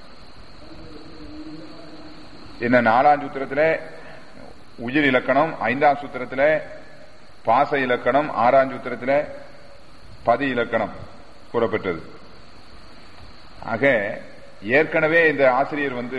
என்ன நாலாம் சூத்திரத்திலே உயிர் இலக்கணம் ஐந்தாம் சூத்திரத்திலே பாச இலக்கணம் ஆறாம் சூத்திரத்திலே பதி இலக்கணம் கூறப்பட்டது ஆக ஏற்கனவே இந்த ஆசிரியர் வந்து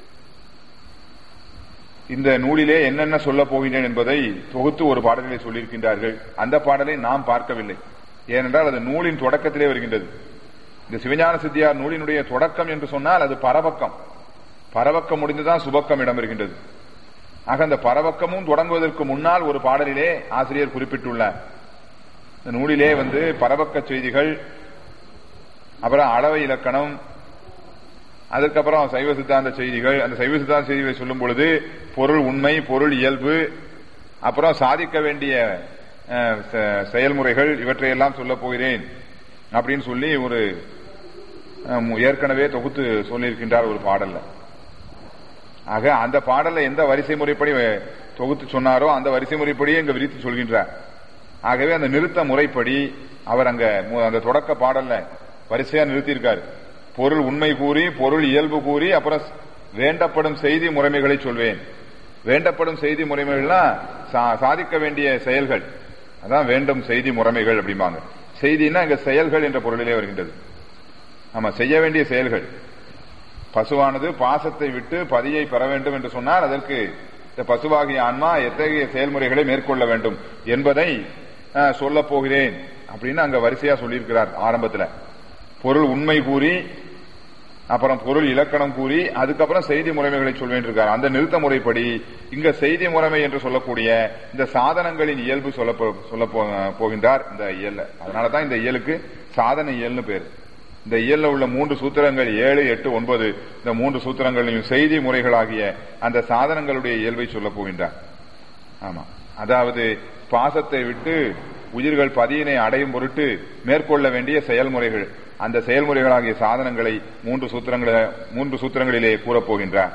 இந்த நூலிலே என்னென்ன சொல்லப் போகின்றேன் என்பதை தொகுத்து ஒரு பாடலிலே சொல்லியிருக்கின்றார்கள் அந்த பாடலை நாம் பார்க்கவில்லை ஏனென்றால் அது நூலின் தொடக்கத்திலே வருகின்றது இந்த சிவஞான சித்தியார் நூலினுடைய தொடக்கம் என்று சொன்னால் அது பரபக்கம் பரபக்கம் முடிந்துதான் சுபக்கம் இடம்பெறுகின்றது ஆக அந்த பரபக்கமும் தொடங்குவதற்கு முன்னால் ஒரு பாடலிலே ஆசிரியர் குறிப்பிட்டுள்ளார் இந்த நூலிலே வந்து பரபக்க செய்திகள் அப்புறம் அளவை இலக்கணம் அதுக்கப்புறம் சைவ சித்தாந்த செய்திகள் அந்த சைவ சித்தாந்த செய்திகளை சொல்லும் பொழுது பொருள் உண்மை பொருள் இயல்பு அப்புறம் சாதிக்க வேண்டிய அஹ், செ- செயல்முறைகள் இவற்றையெல்லாம் சொல்ல போகிறேன் அப்படின்னு சொல்லி ஒரு அஹ், ஏற்கனவே தொகுத்து சொல்லியிருக்கின்றார் ஒரு பாடல்ல ஆக அந்த பாடல்ல எந்த வரிசை முறைப்படி தொகுத்து சொன்னாரோ அந்த வரிசை முறைப்படியே இங்க விரித்து சொல்கின்றார் ஆகவே அந்த நிறுத்த முறைப்படி அவர் அங்க மு- அந்த தொடக்க பாடல்ல வரிசையா நிறுத்தியிருக்காரு பொருள் உண்மை கூறி பொருள் இயல்பு கூறி அப்புறம் வேண்டப்படும் செய்தி முறைமைகளை சொல்வேன் வேண்டப்படும் செய்தி முறைமைகள்னா சா- சாதிக்க வேண்டிய செயல்கள் அதான் வேண்டும் செய்தி முறைமைகள் அப்படிம்பாங்க செய்தின்னா இங்க செயல்கள் என்ற பொருளிலே வருகின்றது ஆமா செய்ய வேண்டிய செயல்கள் பசுவானது பாசத்தை விட்டு பதியை பெற வேண்டும் என்று சொன்னால் அதற்கு இந்த பசுவாகிய ஆன்மா எத்தகைய செயல்முறைகளை மேற்கொள்ள வேண்டும் என்பதை அஹ், சொல்லப் போகிறேன் அப்படின்னு அங்க வரிசையா சொல்லியிருக்கிறார் ஆரம்பத்துல பொருள் உண்மை கூறி அப்புறம் பொருள் இலக்கணம் கூறி அதுக்கப்புறம் செய்தி முறைமைகளை சொல்வேன் இருக்கார் அந்த நிறுத்த முறைப்படி இங்க செய்தி முறைமை என்று சொல்லக்கூடிய இந்த சாதனங்களின் இயல்பு சொல்ல போ- சொல்ல போ- போகின்றார் இந்த இயல் அதனாலதான் இந்த இயலுக்கு சாதன இயல்னு பேர் இந்த இயல்ல உள்ள மூன்று சூத்திரங்கள் ஏழு எட்டு ஒன்பது இந்த மூன்று சூத்திரங்களையும் செய்தி முறைகளாகிய அந்த சாதனங்களுடைய இயல்பை சொல்ல போகின்றார் ஆமா அதாவது பாசத்தை விட்டு உயிர்கள் பதியினை அடையும் பொருட்டு மேற்கொள்ள வேண்டிய செயல்முறைகள் அந்த செயல்முறைகளாகிய சாதனங்களை மூன்று சூத்திரங்கள மூன்று சூத்திரங்களிலே கூறப் போகின்றார்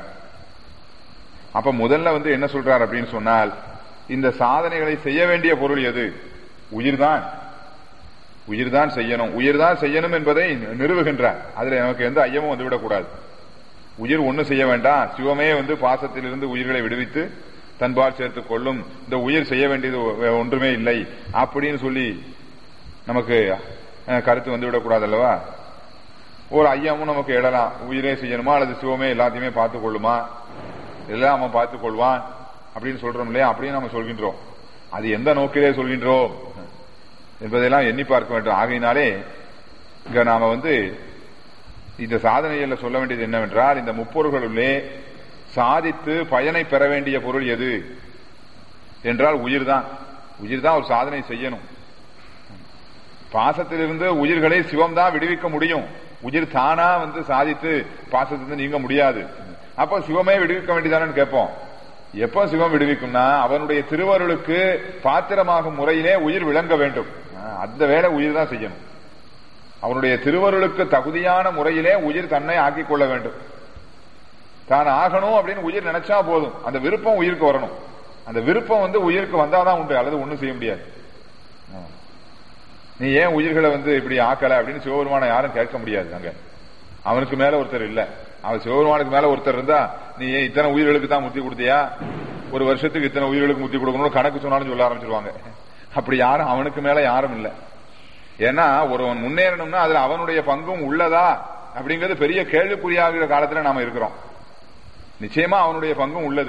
அப்ப முதல்ல வந்து என்ன சொல்றார் அப்படின்னு சொன்னால் இந்த சாதனைகளை செய்ய வேண்டிய பொருள் எது உயிர்தான் உயிர்தான் செய்யணும் உயிர்தான் செய்யணும் என்பதை நிறுவுகின்றார் அதுல நமக்கு எந்த ஐயமும் வந்துவிடக்கூடாது உயிர் ஒண்ணு செய்ய வேண்டாம் சிவமே வந்து பாசத்திலிருந்து உயிர்களை விடுவித்து தன்பால் சேர்த்துக் கொள்ளும் இந்த உயிர் செய்ய வேண்டியது ஒ- ஒன்றுமே இல்லை அப்படின்னு சொல்லி நமக்கு அஹ், கருத்து வந்துவிடக்கூடாது அல்லவா ஒரு ஐயமும் நமக்கு எழலாம் உயிரே செய்யணுமா அல்லது சிவமே எல்லாத்தையுமே பார்த்துக் கொள்ளுமா எல்லாம் அவன் பார்த்துக் கொள்வான் அப்படின்னு சொல்றோம் இல்லையா அப்படின்னு நம்ம சொல்கின்றோம் அது எந்த நோக்கிலே சொல்கின்றோம் என்பதையெல்லாம் எண்ணி பார்க்க வேண்டும் ஆகையினாலே இங்க நாம வந்து இந்த சாதனையில சொல்ல வேண்டியது என்னவென்றால் இந்த முப்பொருள்களுள்ளே சாதித்து பயனை பெற வேண்டிய பொருள் எது என்றால் உயிர்தான் உயிர்தான் ஒரு சாதனை செய்யணும் பாசத்திலிருந்து உயிர்களை சிவம் தான் விடுவிக்க முடியும் உயிர் தானா வந்து சாதித்து பாசத்திலிருந்து நீங்க முடியாது அப்ப சிவமே விடுவிக்க வேண்டியதானு கேட்போம் எப்ப சிவம் விடுவிக்கும்னா அவனுடைய திருவருளுக்கு பாத்திரமாகும் முறையிலே உயிர் விளங்க வேண்டும் அஹ் அந்த வேலை உயிர் தான் செய்யணும் அவனுடைய திருவருளுக்கு தகுதியான முறையிலே உயிர் தன்னை ஆக்கிக் கொள்ள வேண்டும் தான் ஆகணும் அப்படின்னு உயிர் நினைச்சா போதும் அந்த விருப்பம் உயிருக்கு வரணும் அந்த விருப்பம் வந்து உயிருக்கு வந்தாதான் உண்டு அல்லது ஒண்ணும் செய்ய முடியாது ஆ. நீ ஏன் உயிர்களை வந்து இப்படி ஆக்கல அப்படின்னு சிவபெருமான யாரும் கேட்க முடியாது அங்க அவனுக்கு மேல ஒருத்தர் இல்ல அவன் சிவபெருமானுக்கு மேல ஒருத்தர் இருந்தா நீ ஏன் இத்தனை உயிர்களுக்கு தான் முத்தி கொடுத்தியா ஒரு வருஷத்துக்கு இத்தனை உயிர்களுக்கு முத்தி கொடுக்கணும்னு கணக்கு சொன்னாலும் சொல்ல ஆரம்பிச்சிருவாங்க அப்படி யாரும் அவனுக்கு மேல யாரும் இல்ல ஏன்னா ஒருவன் முன்னேறணும்னா அதுல அவனுடைய பங்கும் உள்ளதா அப்படிங்கிறது பெரிய கேள்விக்குறியாகிற காலத்துல நாம இருக்கிறோம் நிச்சயமா அவனுடைய பங்கும் உள்ளது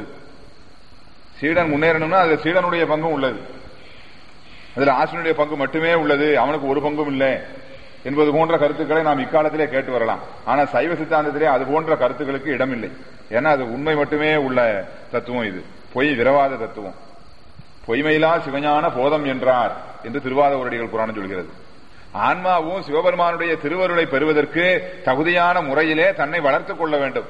சீடன் முன்னேறணும்னா அதுல சீடனுடைய பங்கும் உள்ளது அதுல ஆசிரியனுடைய பங்கு மட்டுமே உள்ளது அவனுக்கு ஒரு பங்கும் இல்லை என்பது போன்ற கருத்துக்களை நாம் இக்காலத்திலே கேட்டு வரலாம் ஆனா சைவ சித்தாந்தத்திலே அது போன்ற கருத்துக்களுக்கு இடமில்லை ஏன்னா அது உண்மை மட்டுமே உள்ள தத்துவம் இது பொய் விரவாத தத்துவம் பொய்மையிலா சிவஞான போதம் என்றார் என்று திருவாத உரடிகள் புராணம் சொல்கிறது ஆன்மாவும் சிவபெருமானுடைய திருவருளை பெறுவதற்கு தகுதியான முறையிலே தன்னை வளர்த்துக் கொள்ள வேண்டும்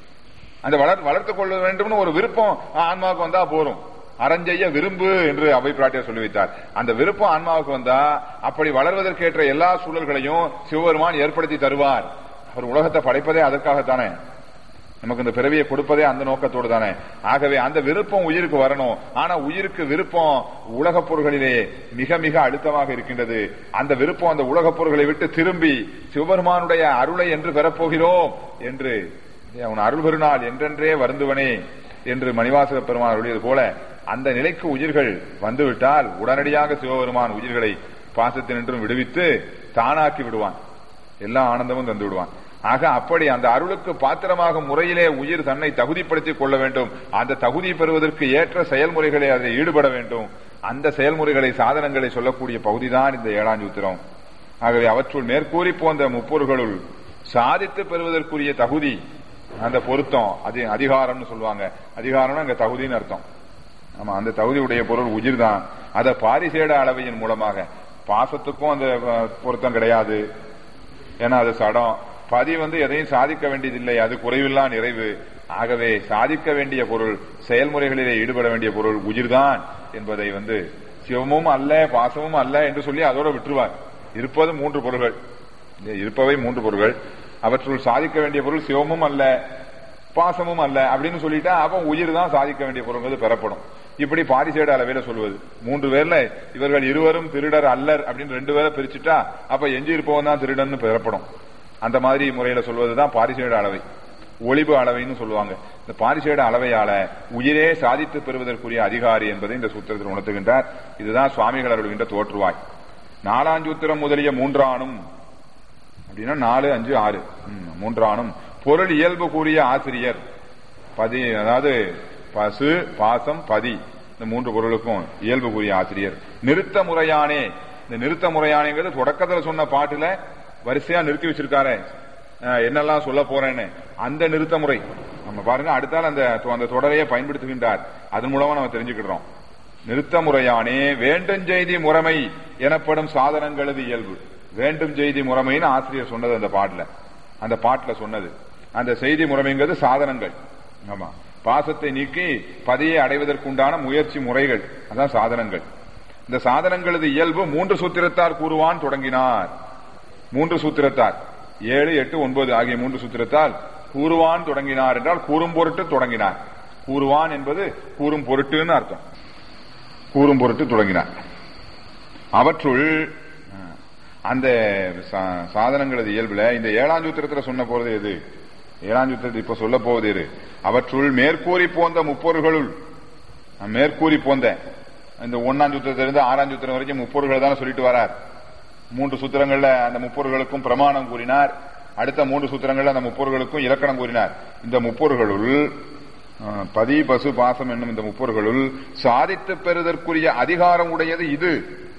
அந்த வளர் வளர்த்துக் கொள்ள வேண்டும்னு ஒரு விருப்பம் ஆன்மாவுக்கு வந்தா போரும் அறஞ்செய்ய விரும்பு என்று அவை பிராட்டியார் சொல்லி வைத்தார் அந்த விருப்பம் ஆன்மாவுக்கு வந்தா அப்படி வளர்வதற்கேற்ற எல்லா சூழல்களையும் சிவபெருமான் ஏற்படுத்தி தருவார் அவர் உலகத்தை படைப்பதே அதற்காகத்தானே நமக்கு இந்த பிறவியை கொடுப்பதே அந்த நோக்கத்தோடு தானே ஆகவே அந்த விருப்பம் உயிருக்கு வரணும் ஆனா உயிருக்கு விருப்பம் உலகப் பொருள்களிலே மிக மிக அழுத்தமாக இருக்கின்றது அந்த விருப்பம் அந்த உலகப் பொருள்களை விட்டு திரும்பி சிவபெருமானுடைய அருளை என்று பெறப்போகிறோம் என்று அவன் அருள் பெருநாள் என்றென்றே வருந்துவனே என்று மணிவாசக பெருமான் அருளியது போல அந்த நிலைக்கு உயிர்கள் வந்துவிட்டால் உடனடியாக சிவபெருமான் உயிர்களை பாசத்தினின்றும் விடுவித்து தானாக்கி விடுவான் எல்லா ஆனந்தமும் தந்து விடுவான் ஆக அப்படி அந்த அருளுக்கு பாத்திரமாக முறையிலே உயிர் தன்னை தகுதிப்படுத்திக் கொள்ள வேண்டும் அந்த தகுதி பெறுவதற்கு ஏற்ற செயல்முறைகளை அதில் ஈடுபட வேண்டும் அந்த செயல்முறைகளை சாதனங்களை சொல்லக்கூடிய பகுதிதான் இந்த ஏழாம் சூத்திரம் ஆகவே அவற்றுள் மேற்கூறி போன்ற முப்பொருள்களுள் சாதித்து பெறுவதற்குரிய தகுதி அந்த பொருத்தம் அது அதிகாரம்னு சொல்லுவாங்க அதிகாரம்னா அங்க தகுதின்னு அர்த்தம் ஆமா அந்த தகுதியுடைய பொருள் உயிர் தான் அதை பாரிசேட அளவையின் மூலமாக பாசத்துக்கும் அந்த அஹ், பொருத்தம் கிடையாது ஏன்னா அது சடம் பதி வந்து எதையும் சாதிக்க வேண்டியதில்லை அது குறைவில்லா நிறைவு ஆகவே சாதிக்க வேண்டிய பொருள் செயல்முறைகளிலே ஈடுபட வேண்டிய பொருள் உயிர்தான் என்பதை வந்து சிவமும் அல்ல பாசமும் அல்ல என்று சொல்லி அதோட விட்டுருவார் இருப்பது மூன்று பொருள்கள் இங்கே இருப்பவை மூன்று பொருள்கள் அவற்றுள் சாதிக்க வேண்டிய பொருள் சிவமும் அல்ல பாசமும் அல்ல அப்படின்னு சொல்லிட்டா அப்ப உயிர் தான் சாதிக்க வேண்டிய பொருள்கள் பெறப்படும் இப்படி பாரிசேட அளவையில சொல்வது மூன்று பேர்ல இவர்கள் இருவரும் திருடர் அல்லர் அப்படின்னு ரெண்டு பேரை பிரிச்சுட்டா அப்ப எஞ்சி இருப்பவன் தான் திருடன் பெறப்படும் அந்த மாதிரி முறையில சொல்வதுதான் பாரிசேட அளவை ஒளிவு அளவைன்னு சொல்லுவாங்க இந்த பாரிசேட அளவையால உயிரே சாதித்து பெறுவதற்குரிய அதிகாரி என்பதை இந்த சூத்திரத்தில் உணர்த்துகின்றார் இதுதான் சுவாமிகள் அருள்கின்ற தோற்றுவாய் நாலாஞ்சூத்திரம் முதலிய மூன்றானும் அப்படின்னா நாலு அஞ்சு ஆறு ம், மூன்றானும் பொருள் இயல்பு கூறிய ஆசிரியர் பதி அதாவது பசு பாசம் பதி இந்த மூன்று பொருளுக்கும் இயல்பு கூறிய ஆசிரியர் நிறுத்த முறையானே இந்த நிறுத்த முறையானேங்கிறது தொடக்கத்துல சொன்ன பாட்டுல வரிசையா நிறுத்தி வச்சிருக்காரு அஹ், என்னெல்லாம் சொல்ல போறேன்னு அந்த நிறுத்த முறை நம்ம பாருங்க அடுத்தால் அந்த அந்த தொடரையே பயன்படுத்துகின்றார் அதன் மூலமா நம்ம தெரிஞ்சுக்கிடுறோம் நிறுத்த முறையானே வேண்டும் செய்தி முறைமை எனப்படும் சாதனங்களது இயல்பு வேண்டும் செய்தி முறைமைன்னு ஆசிரியர் சொன்னது அந்த பாட்டுல அந்த பாட்டுல சொன்னது அந்த செய்தி முறைமைங்கிறது சாதனங்கள் ஆமா பாசத்தை நீக்கி பதியை அடைவதற்குண்டான முயற்சி முறைகள் அதான் சாதனங்கள் இந்த சாதனங்களது இயல்பு மூன்று சூத்திரத்தார் கூறுவான் தொடங்கினார் மூன்று சூத்திரத்தார் ஏழு எட்டு ஒன்பது ஆகிய மூன்று சூத்திரத்தால் கூறுவான் தொடங்கினார் என்றால் கூறும் பொருட்டு தொடங்கினார் கூறுவான் என்பது கூறும் பொருட்டுன்னு அர்த்தம் கூறும் பொருட்டு தொடங்கினார் அவற்றுள் அஹ், அந்த சா- சாதனங்களது இயல்புல இந்த ஏழாம் சூத்திரத்துல சொன்ன போறது எது ஏழாம் சூத்திரத்தில் இப்ப சொல்ல போவது எது அவற்றுள் மேற்கூறி போந்த முப்பொருள்களுள் அஹ், மேற்கூறி போந்த இந்த ஒன்னாம் சூத்திரத்திலிருந்து ஆறாம் சூத்திரம் வரைக்கும் முப்பொருள்கள் தானே சொல்லிட்டு வரார் மூன்று சூத்திரங்கள்ல அந்த முப்பொருள்களுக்கும் பிரமாணம் கூறினார் அடுத்த மூன்று சூத்திரங்கள்ல அந்த முப்பொருள்களுக்கும் இலக்கணம் கூறினார் இந்த முப்பொருள்களுள் அஹ், பதி பசு பாசம் என்னும் இந்த முப்பொருள்களுள் சாதித்து பெறுவதற்குரிய அதிகாரம் உடையது இது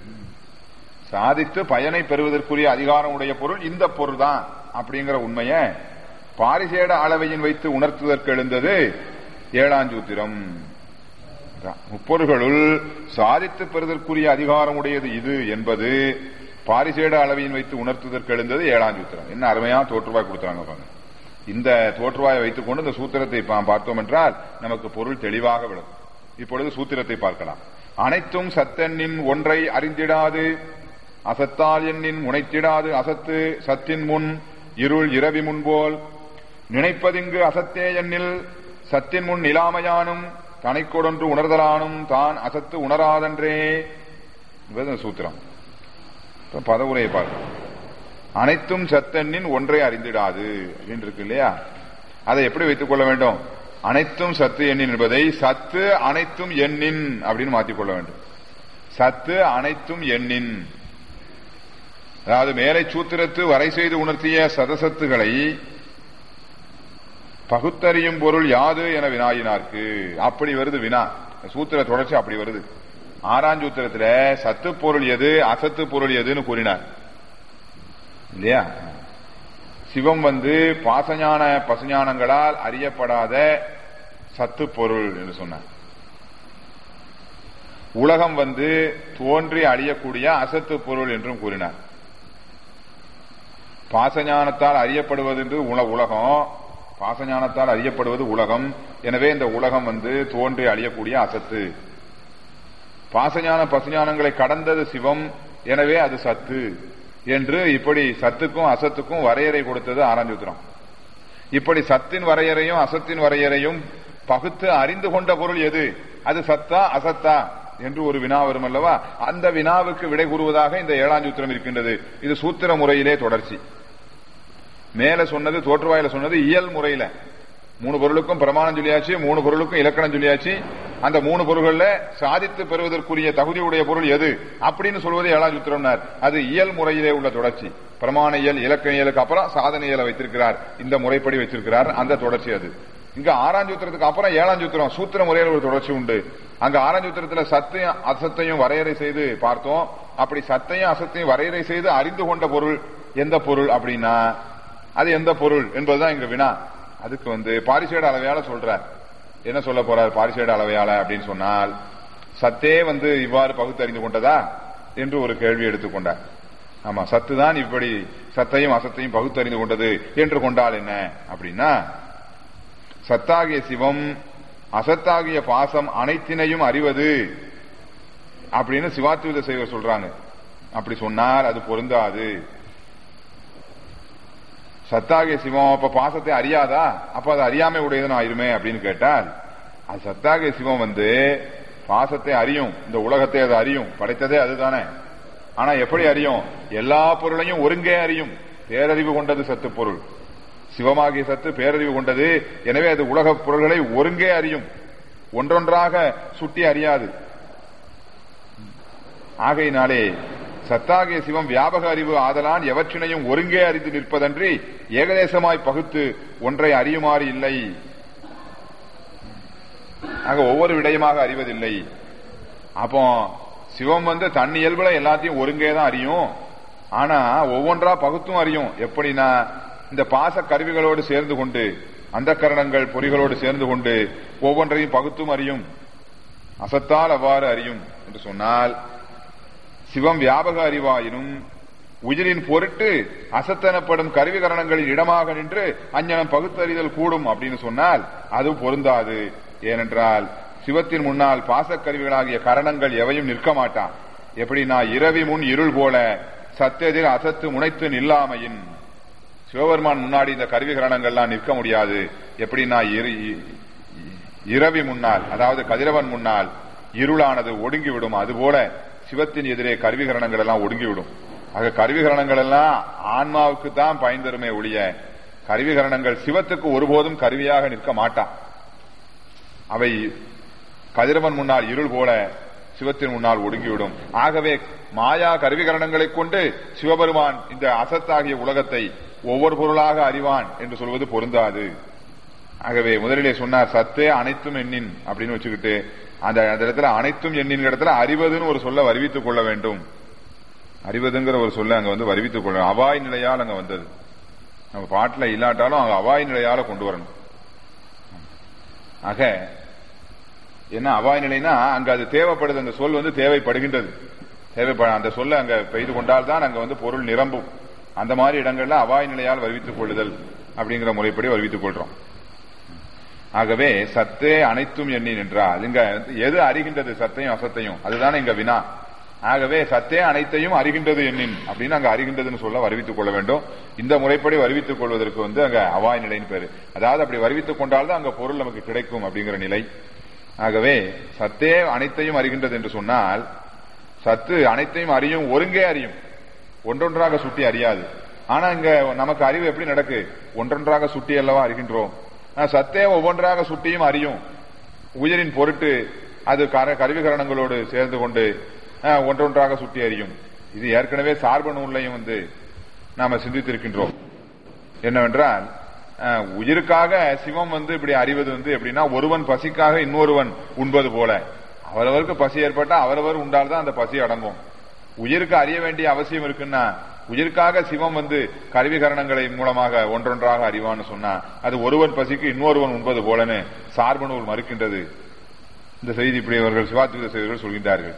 சாதித்து பயனை பெறுவதற்குரிய அதிகாரம் உடைய பொருள் இந்த பொருள் தான் அப்படிங்கிற உண்மைய பாரிசேட அளவையின் வைத்து உணர்த்துவதற்கு எழுந்தது ஏழாஞ்சூத்திரம் அதான். முப்பொருள்களுள் சாதித்து பெறுவதற்குரிய அதிகாரம் உடையது இது என்பது பாரிசேட அளவையின் வைத்து உணர்த்துவதற்கு எழுந்தது ஏழாஞ்சூத்திரம் என்ன அருமையா தோற்றுவாய் கொடுத்தாங்க பாருங்க இந்த தோற்றுவாயை வைத்துக் கொண்டு இந்த சூத்திரத்தை பா- பார்த்தோம் என்றால் நமக்கு பொருள் தெளிவாக விளக்கும் இப்பொழுது சூத்திரத்தை பார்க்கலாம் அனைத்தும் சத்தெண்ணின் ஒன்றை அறிந்திடாது அசத்தால் எண்ணின் முனைத்திடாது அசத்து சத்தின் முன் இருள் இரவி முன்போல் நினைப்பதிங்கு அசத்தே எண்ணில் சத்தின் முன் நிலாமையானும் தனைக்கொடொன்று உணர்தலானும் தான் அசத்து உணராதன்றே என்பது இந்த சூத்திரம் இப்ப பதவுரையை பார்க்கலாம் அனைத்தும் சத்தெண்ணின் ஒன்றை அறிந்திடாது அப்படின்னு இருக்கு இல்லையா அதை எப்படி வைத்துக் கொள்ள வேண்டும் அனைத்தும் சத்து எண்ணின் என்பதை சத்து அனைத்தும் எண்ணின் அப்படின்னு மாற்றிக்கொள்ள வேண்டும் சத்து அனைத்தும் எண்ணின் அதாவது மேலை சூத்திரத்து வரை செய்து உணர்த்திய சதசத்துகளை பகுத்தறியும் பொருள் யாது என வினாயினார்க்கு அப்படி வருது வினா சூத்திர தொடர்ச்சி அப்படி வருது ஆறாம் சூத்திரத்துல சத்து பொருள் எது அசத்து பொருள் எதுன்னு கூறினார் இல்லையா சிவம் வந்து பாசஞான பசுஞானங்களால் அறியப்படாத சத்து பொருள் என்று சொன்னார் உலகம் வந்து தோன்றி அழியக்கூடிய அசத்து பொருள் என்றும் கூறினார் பாசஞானத்தால் அறியப்படுவது என்று உல- உலகம் பாசஞானத்தால் அறியப்படுவது உலகம் எனவே இந்த உலகம் வந்து தோன்றி அழியக்கூடிய அசத்து பாசஞான பசுஞானங்களை கடந்தது சிவம் எனவே அது சத்து என்று இப்படி சத்துக்கும் அசத்துக்கும் வரையறை கொடுத்தது ஆராய்ச்சித்திரம் இப்படி சத்தின் வரையறையும் அசத்தின் வரையறையும் பகுத்து அறிந்து கொண்ட பொருள் எது அது சத்தா அசத்தா என்று ஒரு வினா வரும் அல்லவா அந்த வினாவுக்கு விடை கூறுவதாக இந்த ஏழாம் சூத்திரம் இருக்கின்றது இது சூத்திர முறையிலே தொடர்ச்சி மேல சொன்னது தோற்றுவாயில சொன்னது இயல் முறையில மூணு பொருளுக்கும் பிரமாணம் சொல்லியாச்சு மூணு பொருளுக்கும் இலக்கணம் சொல்லியாச்சு அந்த மூணு பொருள்கள்ல சாதித்து பெறுவதற்குரிய தகுதியுடைய பொருள் எது அப்படின்னு சொல்வது ஏழாம் சூத்திரம்னார் அது இயல் முறையிலே உள்ள தொடர்ச்சி பிரமாண இயல் இலக்கண இயலுக்கு அப்புறம் சாதன இயலை வைத்திருக்கிறார் இந்த முறைப்படி வச்சிருக்கிறார் அந்த தொடர்ச்சி அது இங்க ஆறாம் சூத்திரத்துக்கு அப்புறம் ஏழாம் சூத்திரம் சூத்திர முறையில் ஒரு தொடர்ச்சி உண்டு அங்க ஆறாம் சூத்திரத்துல சத்தையும் அசத்தையும் வரையறை செய்து பார்த்தோம் அப்படி சத்தையும் அசத்தையும் வரையறை செய்து அறிந்து கொண்ட பொருள் எந்த பொருள் அப்படின்னா அது எந்த பொருள் என்பதுதான் இங்க வினா அதுக்கு வந்து பாரிசேட அளவையால சொல்றார் என்ன சொல்ல போறார் பாரிசேட அளவையால அப்படின்னு சொன்னால் சத்தே வந்து இவ்வாறு பகுத்தறிந்து கொண்டதா என்று ஒரு கேள்வி எடுத்துக்கொண்டார் ஆமா சத்து தான் இப்படி சத்தையும் அசத்தையும் பகுத்தறிந்து கொண்டது என்று கொண்டால் என்ன அப்படின்னா சத்தாகிய சிவம் அசத்தாகிய பாசம் அனைத்தினையும் அறிவது அப்படின்னு சிவாத்வித செய்வர் சொல்றாங்க அப்படி சொன்னார் அது பொருந்தாது சத்தாகிய சிவம் அப்ப பாசத்தை அறியாதா அப்ப அது அறியாமை உடையதுன்னு ஆயிருமே அப்படின்னு கேட்டால் அது சத்தாகிய சிவம் வந்து பாசத்தை அறியும் இந்த உலகத்தை அது அறியும் படைத்ததே அதுதானே ஆனா எப்படி அறியும் எல்லா பொருளையும் ஒருங்கே அறியும் பேரறிவு கொண்டது சத்து பொருள் சிவமாகிய சத்து பேரறிவு கொண்டது எனவே அது உலக பொருள்களை ஒருங்கே அறியும் ஒன்றொன்றாக சுட்டி அறியாது ஆகையினாலே சத்தாகிய சிவம் வியாபக அறிவு ஆதலான் எவற்றினையும் ஒருங்கே அறிந்து நிற்பதன்றி ஏகதேசமாய் பகுத்து ஒன்றை அறியுமாறு இல்லை ஆக ஒவ்வொரு விடயமாக அறிவதில்லை அப்போ சிவம் வந்து தன் இயல்புல எல்லாத்தையும் ஒருங்கே தான் அறியும் ஆனா ஒவ்வொன்றா பகுத்தும் அறியும் எப்படின்னா இந்த பாச கருவிகளோடு சேர்ந்து கொண்டு அந்த கரணங்கள் பொறிகளோடு சேர்ந்து கொண்டு ஒவ்வொன்றையும் பகுத்தும் அறியும் அசத்தால் அவ்வாறு அறியும் என்று சொன்னால் சிவம் வியாபக அறிவாயினும் உயிரின் பொருட்டு அசத்தனப்படும் கருவிகரணங்களின் இடமாக நின்று அஞ்ஞனம் பகுத்தறிதல் கூடும் அப்படின்னு சொன்னால் அது பொருந்தாது ஏனென்றால் சிவத்தின் முன்னால் பாசக்கருவிகளாகிய கரணங்கள் எவையும் நிற்க மாட்டான் எப்படின்னா இரவி முன் இருள் போல சத்தியத்தில் அசத்து முனைத்து நில்லாமையின் சிவபெருமான் முன்னாடி இந்த கருவிகரணங்கள்லாம் நிற்க முடியாது எப்படின்னா இரவி முன்னால் அதாவது கதிரவன் முன்னால் இருளானது ஒடுங்கிவிடும் அதுபோல சிவத்தின் எதிரே கருவிகரணங்கள் எல்லாம் ஒடுங்கிவிடும் ஆக கருவிகரணங்கள் எல்லாம் ஆன்மாவுக்கு தான் பயன் தருமே ஒழிய கருவிகரணங்கள் சிவத்துக்கு ஒருபோதும் கருவியாக நிற்க மாட்டான் அவை கதிரவன் முன்னால் இருள் போல சிவத்தின் முன்னால் ஒடுங்கிவிடும் ஆகவே மாயா கருவிகரணங்களை கொண்டு சிவபெருமான் இந்த அசத்தாகிய உலகத்தை ஒவ்வொரு பொருளாக அறிவான் என்று சொல்வது பொருந்தாது ஆகவே முதலிலே சொன்னார் சத்தே அனைத்தும் எண்ணின் அப்படின்னு வச்சுக்கிட்டு அந்த அந்த இடத்துல அனைத்தும் எண்ணின் இடத்துல அறிவதுன்னு ஒரு சொல்ல வருவித்துக் கொள்ள வேண்டும் அறிவதுங்கிற ஒரு சொல்ல அங்க வந்து வருவித்துக் கொள்ள அவாய் நிலையால் அங்க வந்தது நம்ம பாட்டுல இல்லாட்டாலும் அங்க அவாய் நிலையால கொண்டு வரணும் ஆக என்ன அவாய் நிலைனா அங்க அது தேவைப்படுது அந்த சொல் வந்து தேவைப்படுகின்றது தேவைப்பட அந்த சொல்ல அங்க பெய்து கொண்டால் தான் அங்க வந்து பொருள் நிரம்பும் அந்த மாதிரி இடங்கள்ல அவாய் நிலையால் வருவித்துக் கொள்ளுதல் அப்படிங்கிற முறைப்படி வருவித்துக் கொள்றோம் ஆகவே சத்தே அனைத்தும் எண்ணின் என்றால் இங்க எது அறிகின்றது சத்தையும் அசத்தையும் அதுதானே இங்க வினா ஆகவே சத்தே அனைத்தையும் அறிகின்றது எண்ணின் அப்படின்னு அங்க அறிகின்றதுன்னு சொல்ல வருவித்துக் கொள்ள வேண்டும் இந்த முறைப்படி வருவித்துக் கொள்வதற்கு வந்து அங்க அவாய் நிலைன்னு பேரு அதாவது அப்படி வருவித்துக் கொண்டால்தான் அங்க பொருள் நமக்கு கிடைக்கும் அப்படிங்கிற நிலை ஆகவே சத்தே அனைத்தையும் அறிகின்றது என்று சொன்னால் சத்து அனைத்தையும் அறியும் ஒருங்கே அறியும் ஒன்றொன்றாக சுட்டி அறியாது ஆனா இங்க நமக்கு அறிவு எப்படி நடக்கு ஒன்றொன்றாக சுட்டி அல்லவா அறிகின்றோம் சத்தே ஒவ்வொன்றாக சுட்டியும் அறியும் உயிரின் பொருட்டு அது கருவிகரணங்களோடு சேர்ந்து கொண்டு ஒன்றொன்றாக சுட்டி அறியும் இது ஏற்கனவே சார்பு நூல்லையும் வந்து நாம சிந்தித்திருக்கின்றோம் என்னவென்றால் உயிருக்காக சிவம் வந்து இப்படி அறிவது வந்து எப்படின்னா ஒருவன் பசிக்காக இன்னொருவன் உண்பது போல அவரவருக்கு பசி ஏற்பட்டா அவரவர் உண்டால்தான் அந்த பசி அடங்கும் உயிருக்கு அறிய வேண்டிய அவசியம் இருக்குன்னா உயிர்க்காக சிவம் வந்து கருவிகரணங்களை மூலமாக ஒன்றொன்றாக அறிவான்னு சொன்னா அது ஒருவன் பசிக்கு இன்னொருவன் உண்பது போலன்னு சார்பு நூல் மறுக்கின்றது இந்த செய்தி இப்படி அவர்கள் சிவாத்வித செய்திகள் சொல்கின்றார்கள்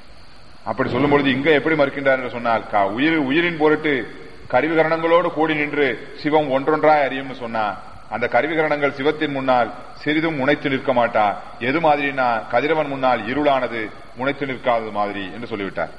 அப்படி சொல்லும் பொழுது இங்க எப்படி மறுக்கின்றார் சொன்னால் உயிர் உயிரின் பொருட்டு கருவிகரணங்களோடு கூடி நின்று சிவம் ஒன்றொன்றாய் அறியும்னு சொன்னா அந்த கருவிகரணங்கள் சிவத்தின் முன்னால் சிறிதும் முனைத்து நிற்க மாட்டா எது மாதிரினா கதிரவன் முன்னால் இருளானது முனைத்து நிற்காதது மாதிரி என்று சொல்லிவிட்டார்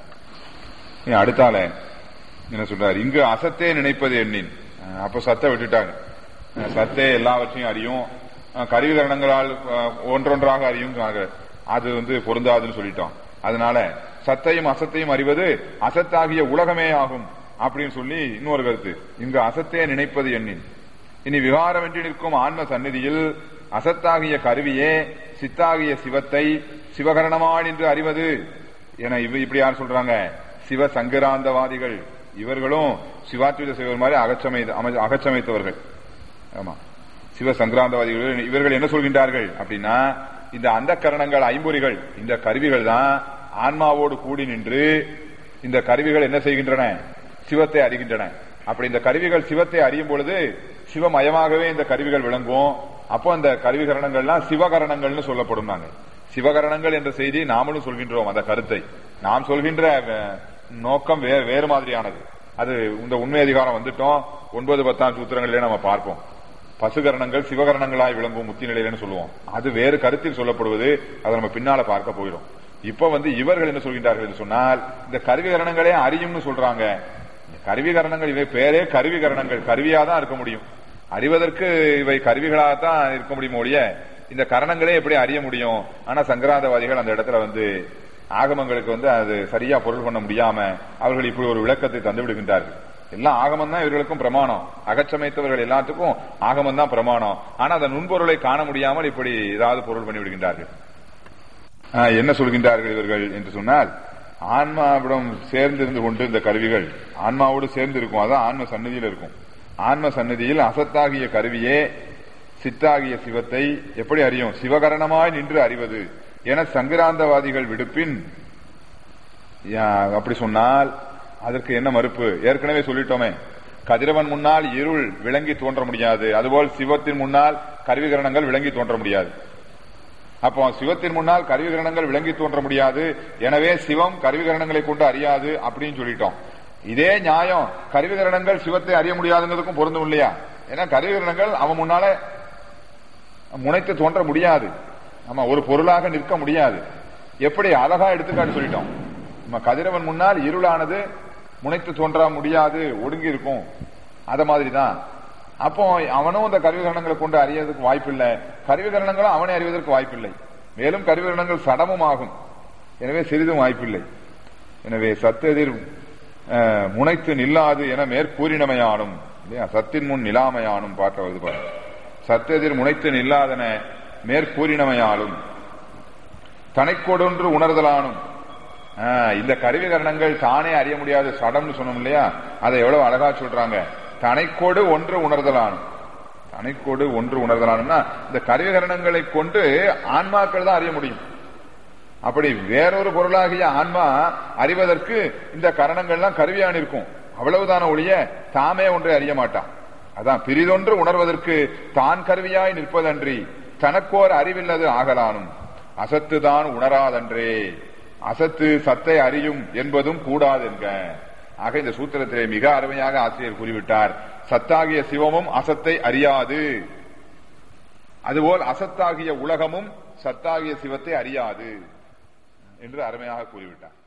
அடுத்தால என்ன சொல்றாரு இங்கு அசத்தே நினைப்பது எண்ணின் அப்ப சத்தை விட்டுட்டாங்க சத்தே எல்லாவற்றையும் அறியும் கருவிகரணங்களால் ஒன்றொன்றாக அறியும் அது வந்து பொருந்தாதுன்னு சொல்லிட்டோம் அதனால சத்தையும் அசத்தையும் அறிவது அசத்தாகிய உலகமே ஆகும் அப்படின்னு சொல்லி இன்னொரு கருத்து இங்கு அசத்தே நினைப்பது எண்ணின் இனி விகாரம் என்று நிற்கும் ஆன்ம சந்நிதியில் அசத்தாகிய கருவியே சித்தாகிய சிவத்தை சிவகரணமான் என்று அறிவது என இப்படி யார் சொல்றாங்க சிவ சங்கராந்தவாதிகள் இவர்களும் சிவாத்வித சிவர் மாதிரி அகச்சமை அகச்சமைத்தவர்கள் ஆமா சிவ சங்கராந்தவாதிகள் இவர்கள் என்ன சொல்கின்றார்கள் அப்படின்னா இந்த அந்த கரணங்கள் ஐம்பொறிகள் இந்த கருவிகள் தான் ஆன்மாவோடு கூடி நின்று இந்த கருவிகள் என்ன செய்கின்றன சிவத்தை அறிகின்றன அப்படி இந்த கருவிகள் சிவத்தை அறியும் பொழுது சிவமயமாகவே இந்த கருவிகள் விளங்கும் அப்போ அந்த கருவிகரணங்கள்லாம் சிவகரணங்கள்னு சொல்லப்படும் நாங்க சிவகரணங்கள் என்ற செய்தி நாமளும் சொல்கின்றோம் அந்த கருத்தை நாம் சொல்கின்ற நோக்கம் வேறு மாதிரியானது அது இந்த உண்மை அதிகாரம் வந்துட்டோம் ஒன்பது பத்தாம் சூத்திரங்களிலே நம்ம பார்ப்போம் பசுகரணங்கள் சிவகரணங்களாய் விளங்கும் முத்தி நிலையிலன்னு சொல்லுவோம் அது வேறு கருத்தில் சொல்லப்படுவது அதை நம்ம பின்னால பார்க்க போயிடும் இப்ப வந்து இவர்கள் என்ன சொல்கின்றார்கள் என்று சொன்னால் இந்த கருவிகரணங்களே அறியும்னு சொல்றாங்க கருவிகரணங்கள் இவை பேரே கருவிகரணங்கள் கருவியா தான் இருக்க முடியும் அறிவதற்கு இவை கருவிகளாக தான் இருக்க முடியும் ஒழிய இந்த கரணங்களே எப்படி அறிய முடியும் ஆனா சங்கராந்தவாதிகள் அந்த இடத்துல வந்து ஆகமங்களுக்கு வந்து அது சரியா பொருள் பண்ண முடியாம அவர்கள் இப்படி ஒரு விளக்கத்தை தந்து விடுகின்றார்கள் எல்லாம் ஆகமம் தான் இவர்களுக்கும் பிரமாணம் அகச்சமைத்தவர்கள் எல்லாத்துக்கும் ஆகமம் தான் பிரமாணம் ஆனா அந்த நுண்பொருளை காண முடியாமல் இப்படி ஏதாவது பொருள் பண்ணி விடுகின்றார்கள் என்ன சொல்கின்றார்கள் இவர்கள் என்று சொன்னால் ஆன்மாவிடம் சேர்ந்திருந்து கொண்டு இந்த கருவிகள் ஆன்மாவோடு சேர்ந்து இருக்கும் அதான் ஆன்ம சன்னதியில் இருக்கும் ஆன்ம சன்னதியில் அசத்தாகிய கருவியே சித்தாகிய சிவத்தை எப்படி அறியும் சிவகரணமாய் நின்று அறிவது என சங்கிராந்தவாதிகள் விடுப்பின் அப்படி சொன்னால் அதற்கு என்ன மறுப்பு ஏற்கனவே சொல்லிட்டோமே கதிரவன் முன்னால் இருள் விளங்கி தோன்ற முடியாது அதுபோல் சிவத்தின் முன்னால் கருவிகரணங்கள் விளங்கி தோன்ற முடியாது அப்போ சிவத்தின் முன்னால் கருவிகரணங்கள் விளங்கி தோன்ற முடியாது எனவே சிவம் கருவிகரணங்களை கொண்டு அறியாது அப்படின்னு சொல்லிட்டோம் இதே நியாயம் கருவிகரணங்கள் சிவத்தை அறிய முடியாதுங்கிறதுக்கும் பொருந்தும் இல்லையா ஏன்னா கருவிகரணங்கள் அவன் முன்னால முனைத்து தோன்ற முடியாது ஆமா ஒரு பொருளாக நிற்க முடியாது எப்படி அழகா எடுத்துக்காட்டு சொல்லிட்டோம் நம்ம கதிரவன் முன்னால் இருளானது முனைத்து தோன்ற முடியாது ஒடுங்கி இருக்கும் அத மாதிரிதான் அப்போ அவனும் இந்த கருவிகரணங்களை கொண்டு அறியறதுக்கு வாய்ப்பில்லை கருவிகரணங்களும் அவனை அறிவதற்கு வாய்ப்பில்லை மேலும் கருவிகரணங்கள் சடமும் ஆகும் எனவே சிறிதும் வாய்ப்பில்லை எனவே சத்தெதிர் அஹ், முனைத்து நில்லாது என மேற்கூறினமையானும் இல்லையா சத்தின் முன் நிலாமையானும் பார்க்க வருது பாரு சத்தெதிர் முனைத்து நில்லாதன மேற்கூறினமையாலும் தனைக்கொடொன்று உணர்தலானும் ஆஹ், இந்த கருவிகரணங்கள் தானே அறிய முடியாத சடம்னு சொன்னோம் இல்லையா அதை எவ்வளவு அழகா சொல்றாங்க தனைக்கோடு ஒன்று உணர்தலானும் தனைக்கோடு ஒன்று உணர்தலானும்னா இந்த கருவிகரணங்களை கொண்டு ஆன்மாக்கள் தான் அறிய முடியும் அப்படி வேறொரு பொருளாகிய ஆன்மா அறிவதற்கு இந்த கரணங்கள்லாம் கருவியான் இருக்கும் அவ்வளவுதான ஒழிய தாமே ஒன்றை அறிய மாட்டான் அதான் பிரிதொன்று உணர்வதற்கு தான் கருவியாய் நிற்பதன்றி தனக்கோர் அறிவில்லது ஆகலானும் அசத்துதான் உணராதன்றே அசத்து சத்தை அறியும் என்பதும் கூடாதென்க ஆக இந்த சூத்திரத்திலே மிக அருமையாக ஆசிரியர் கூறிவிட்டார் சத்தாகிய சிவமும் அசத்தை அறியாது அதுபோல் அசத்தாகிய உலகமும் சத்தாகிய சிவத்தை அறியாது என்று அருமையாக கூறிவிட்டார்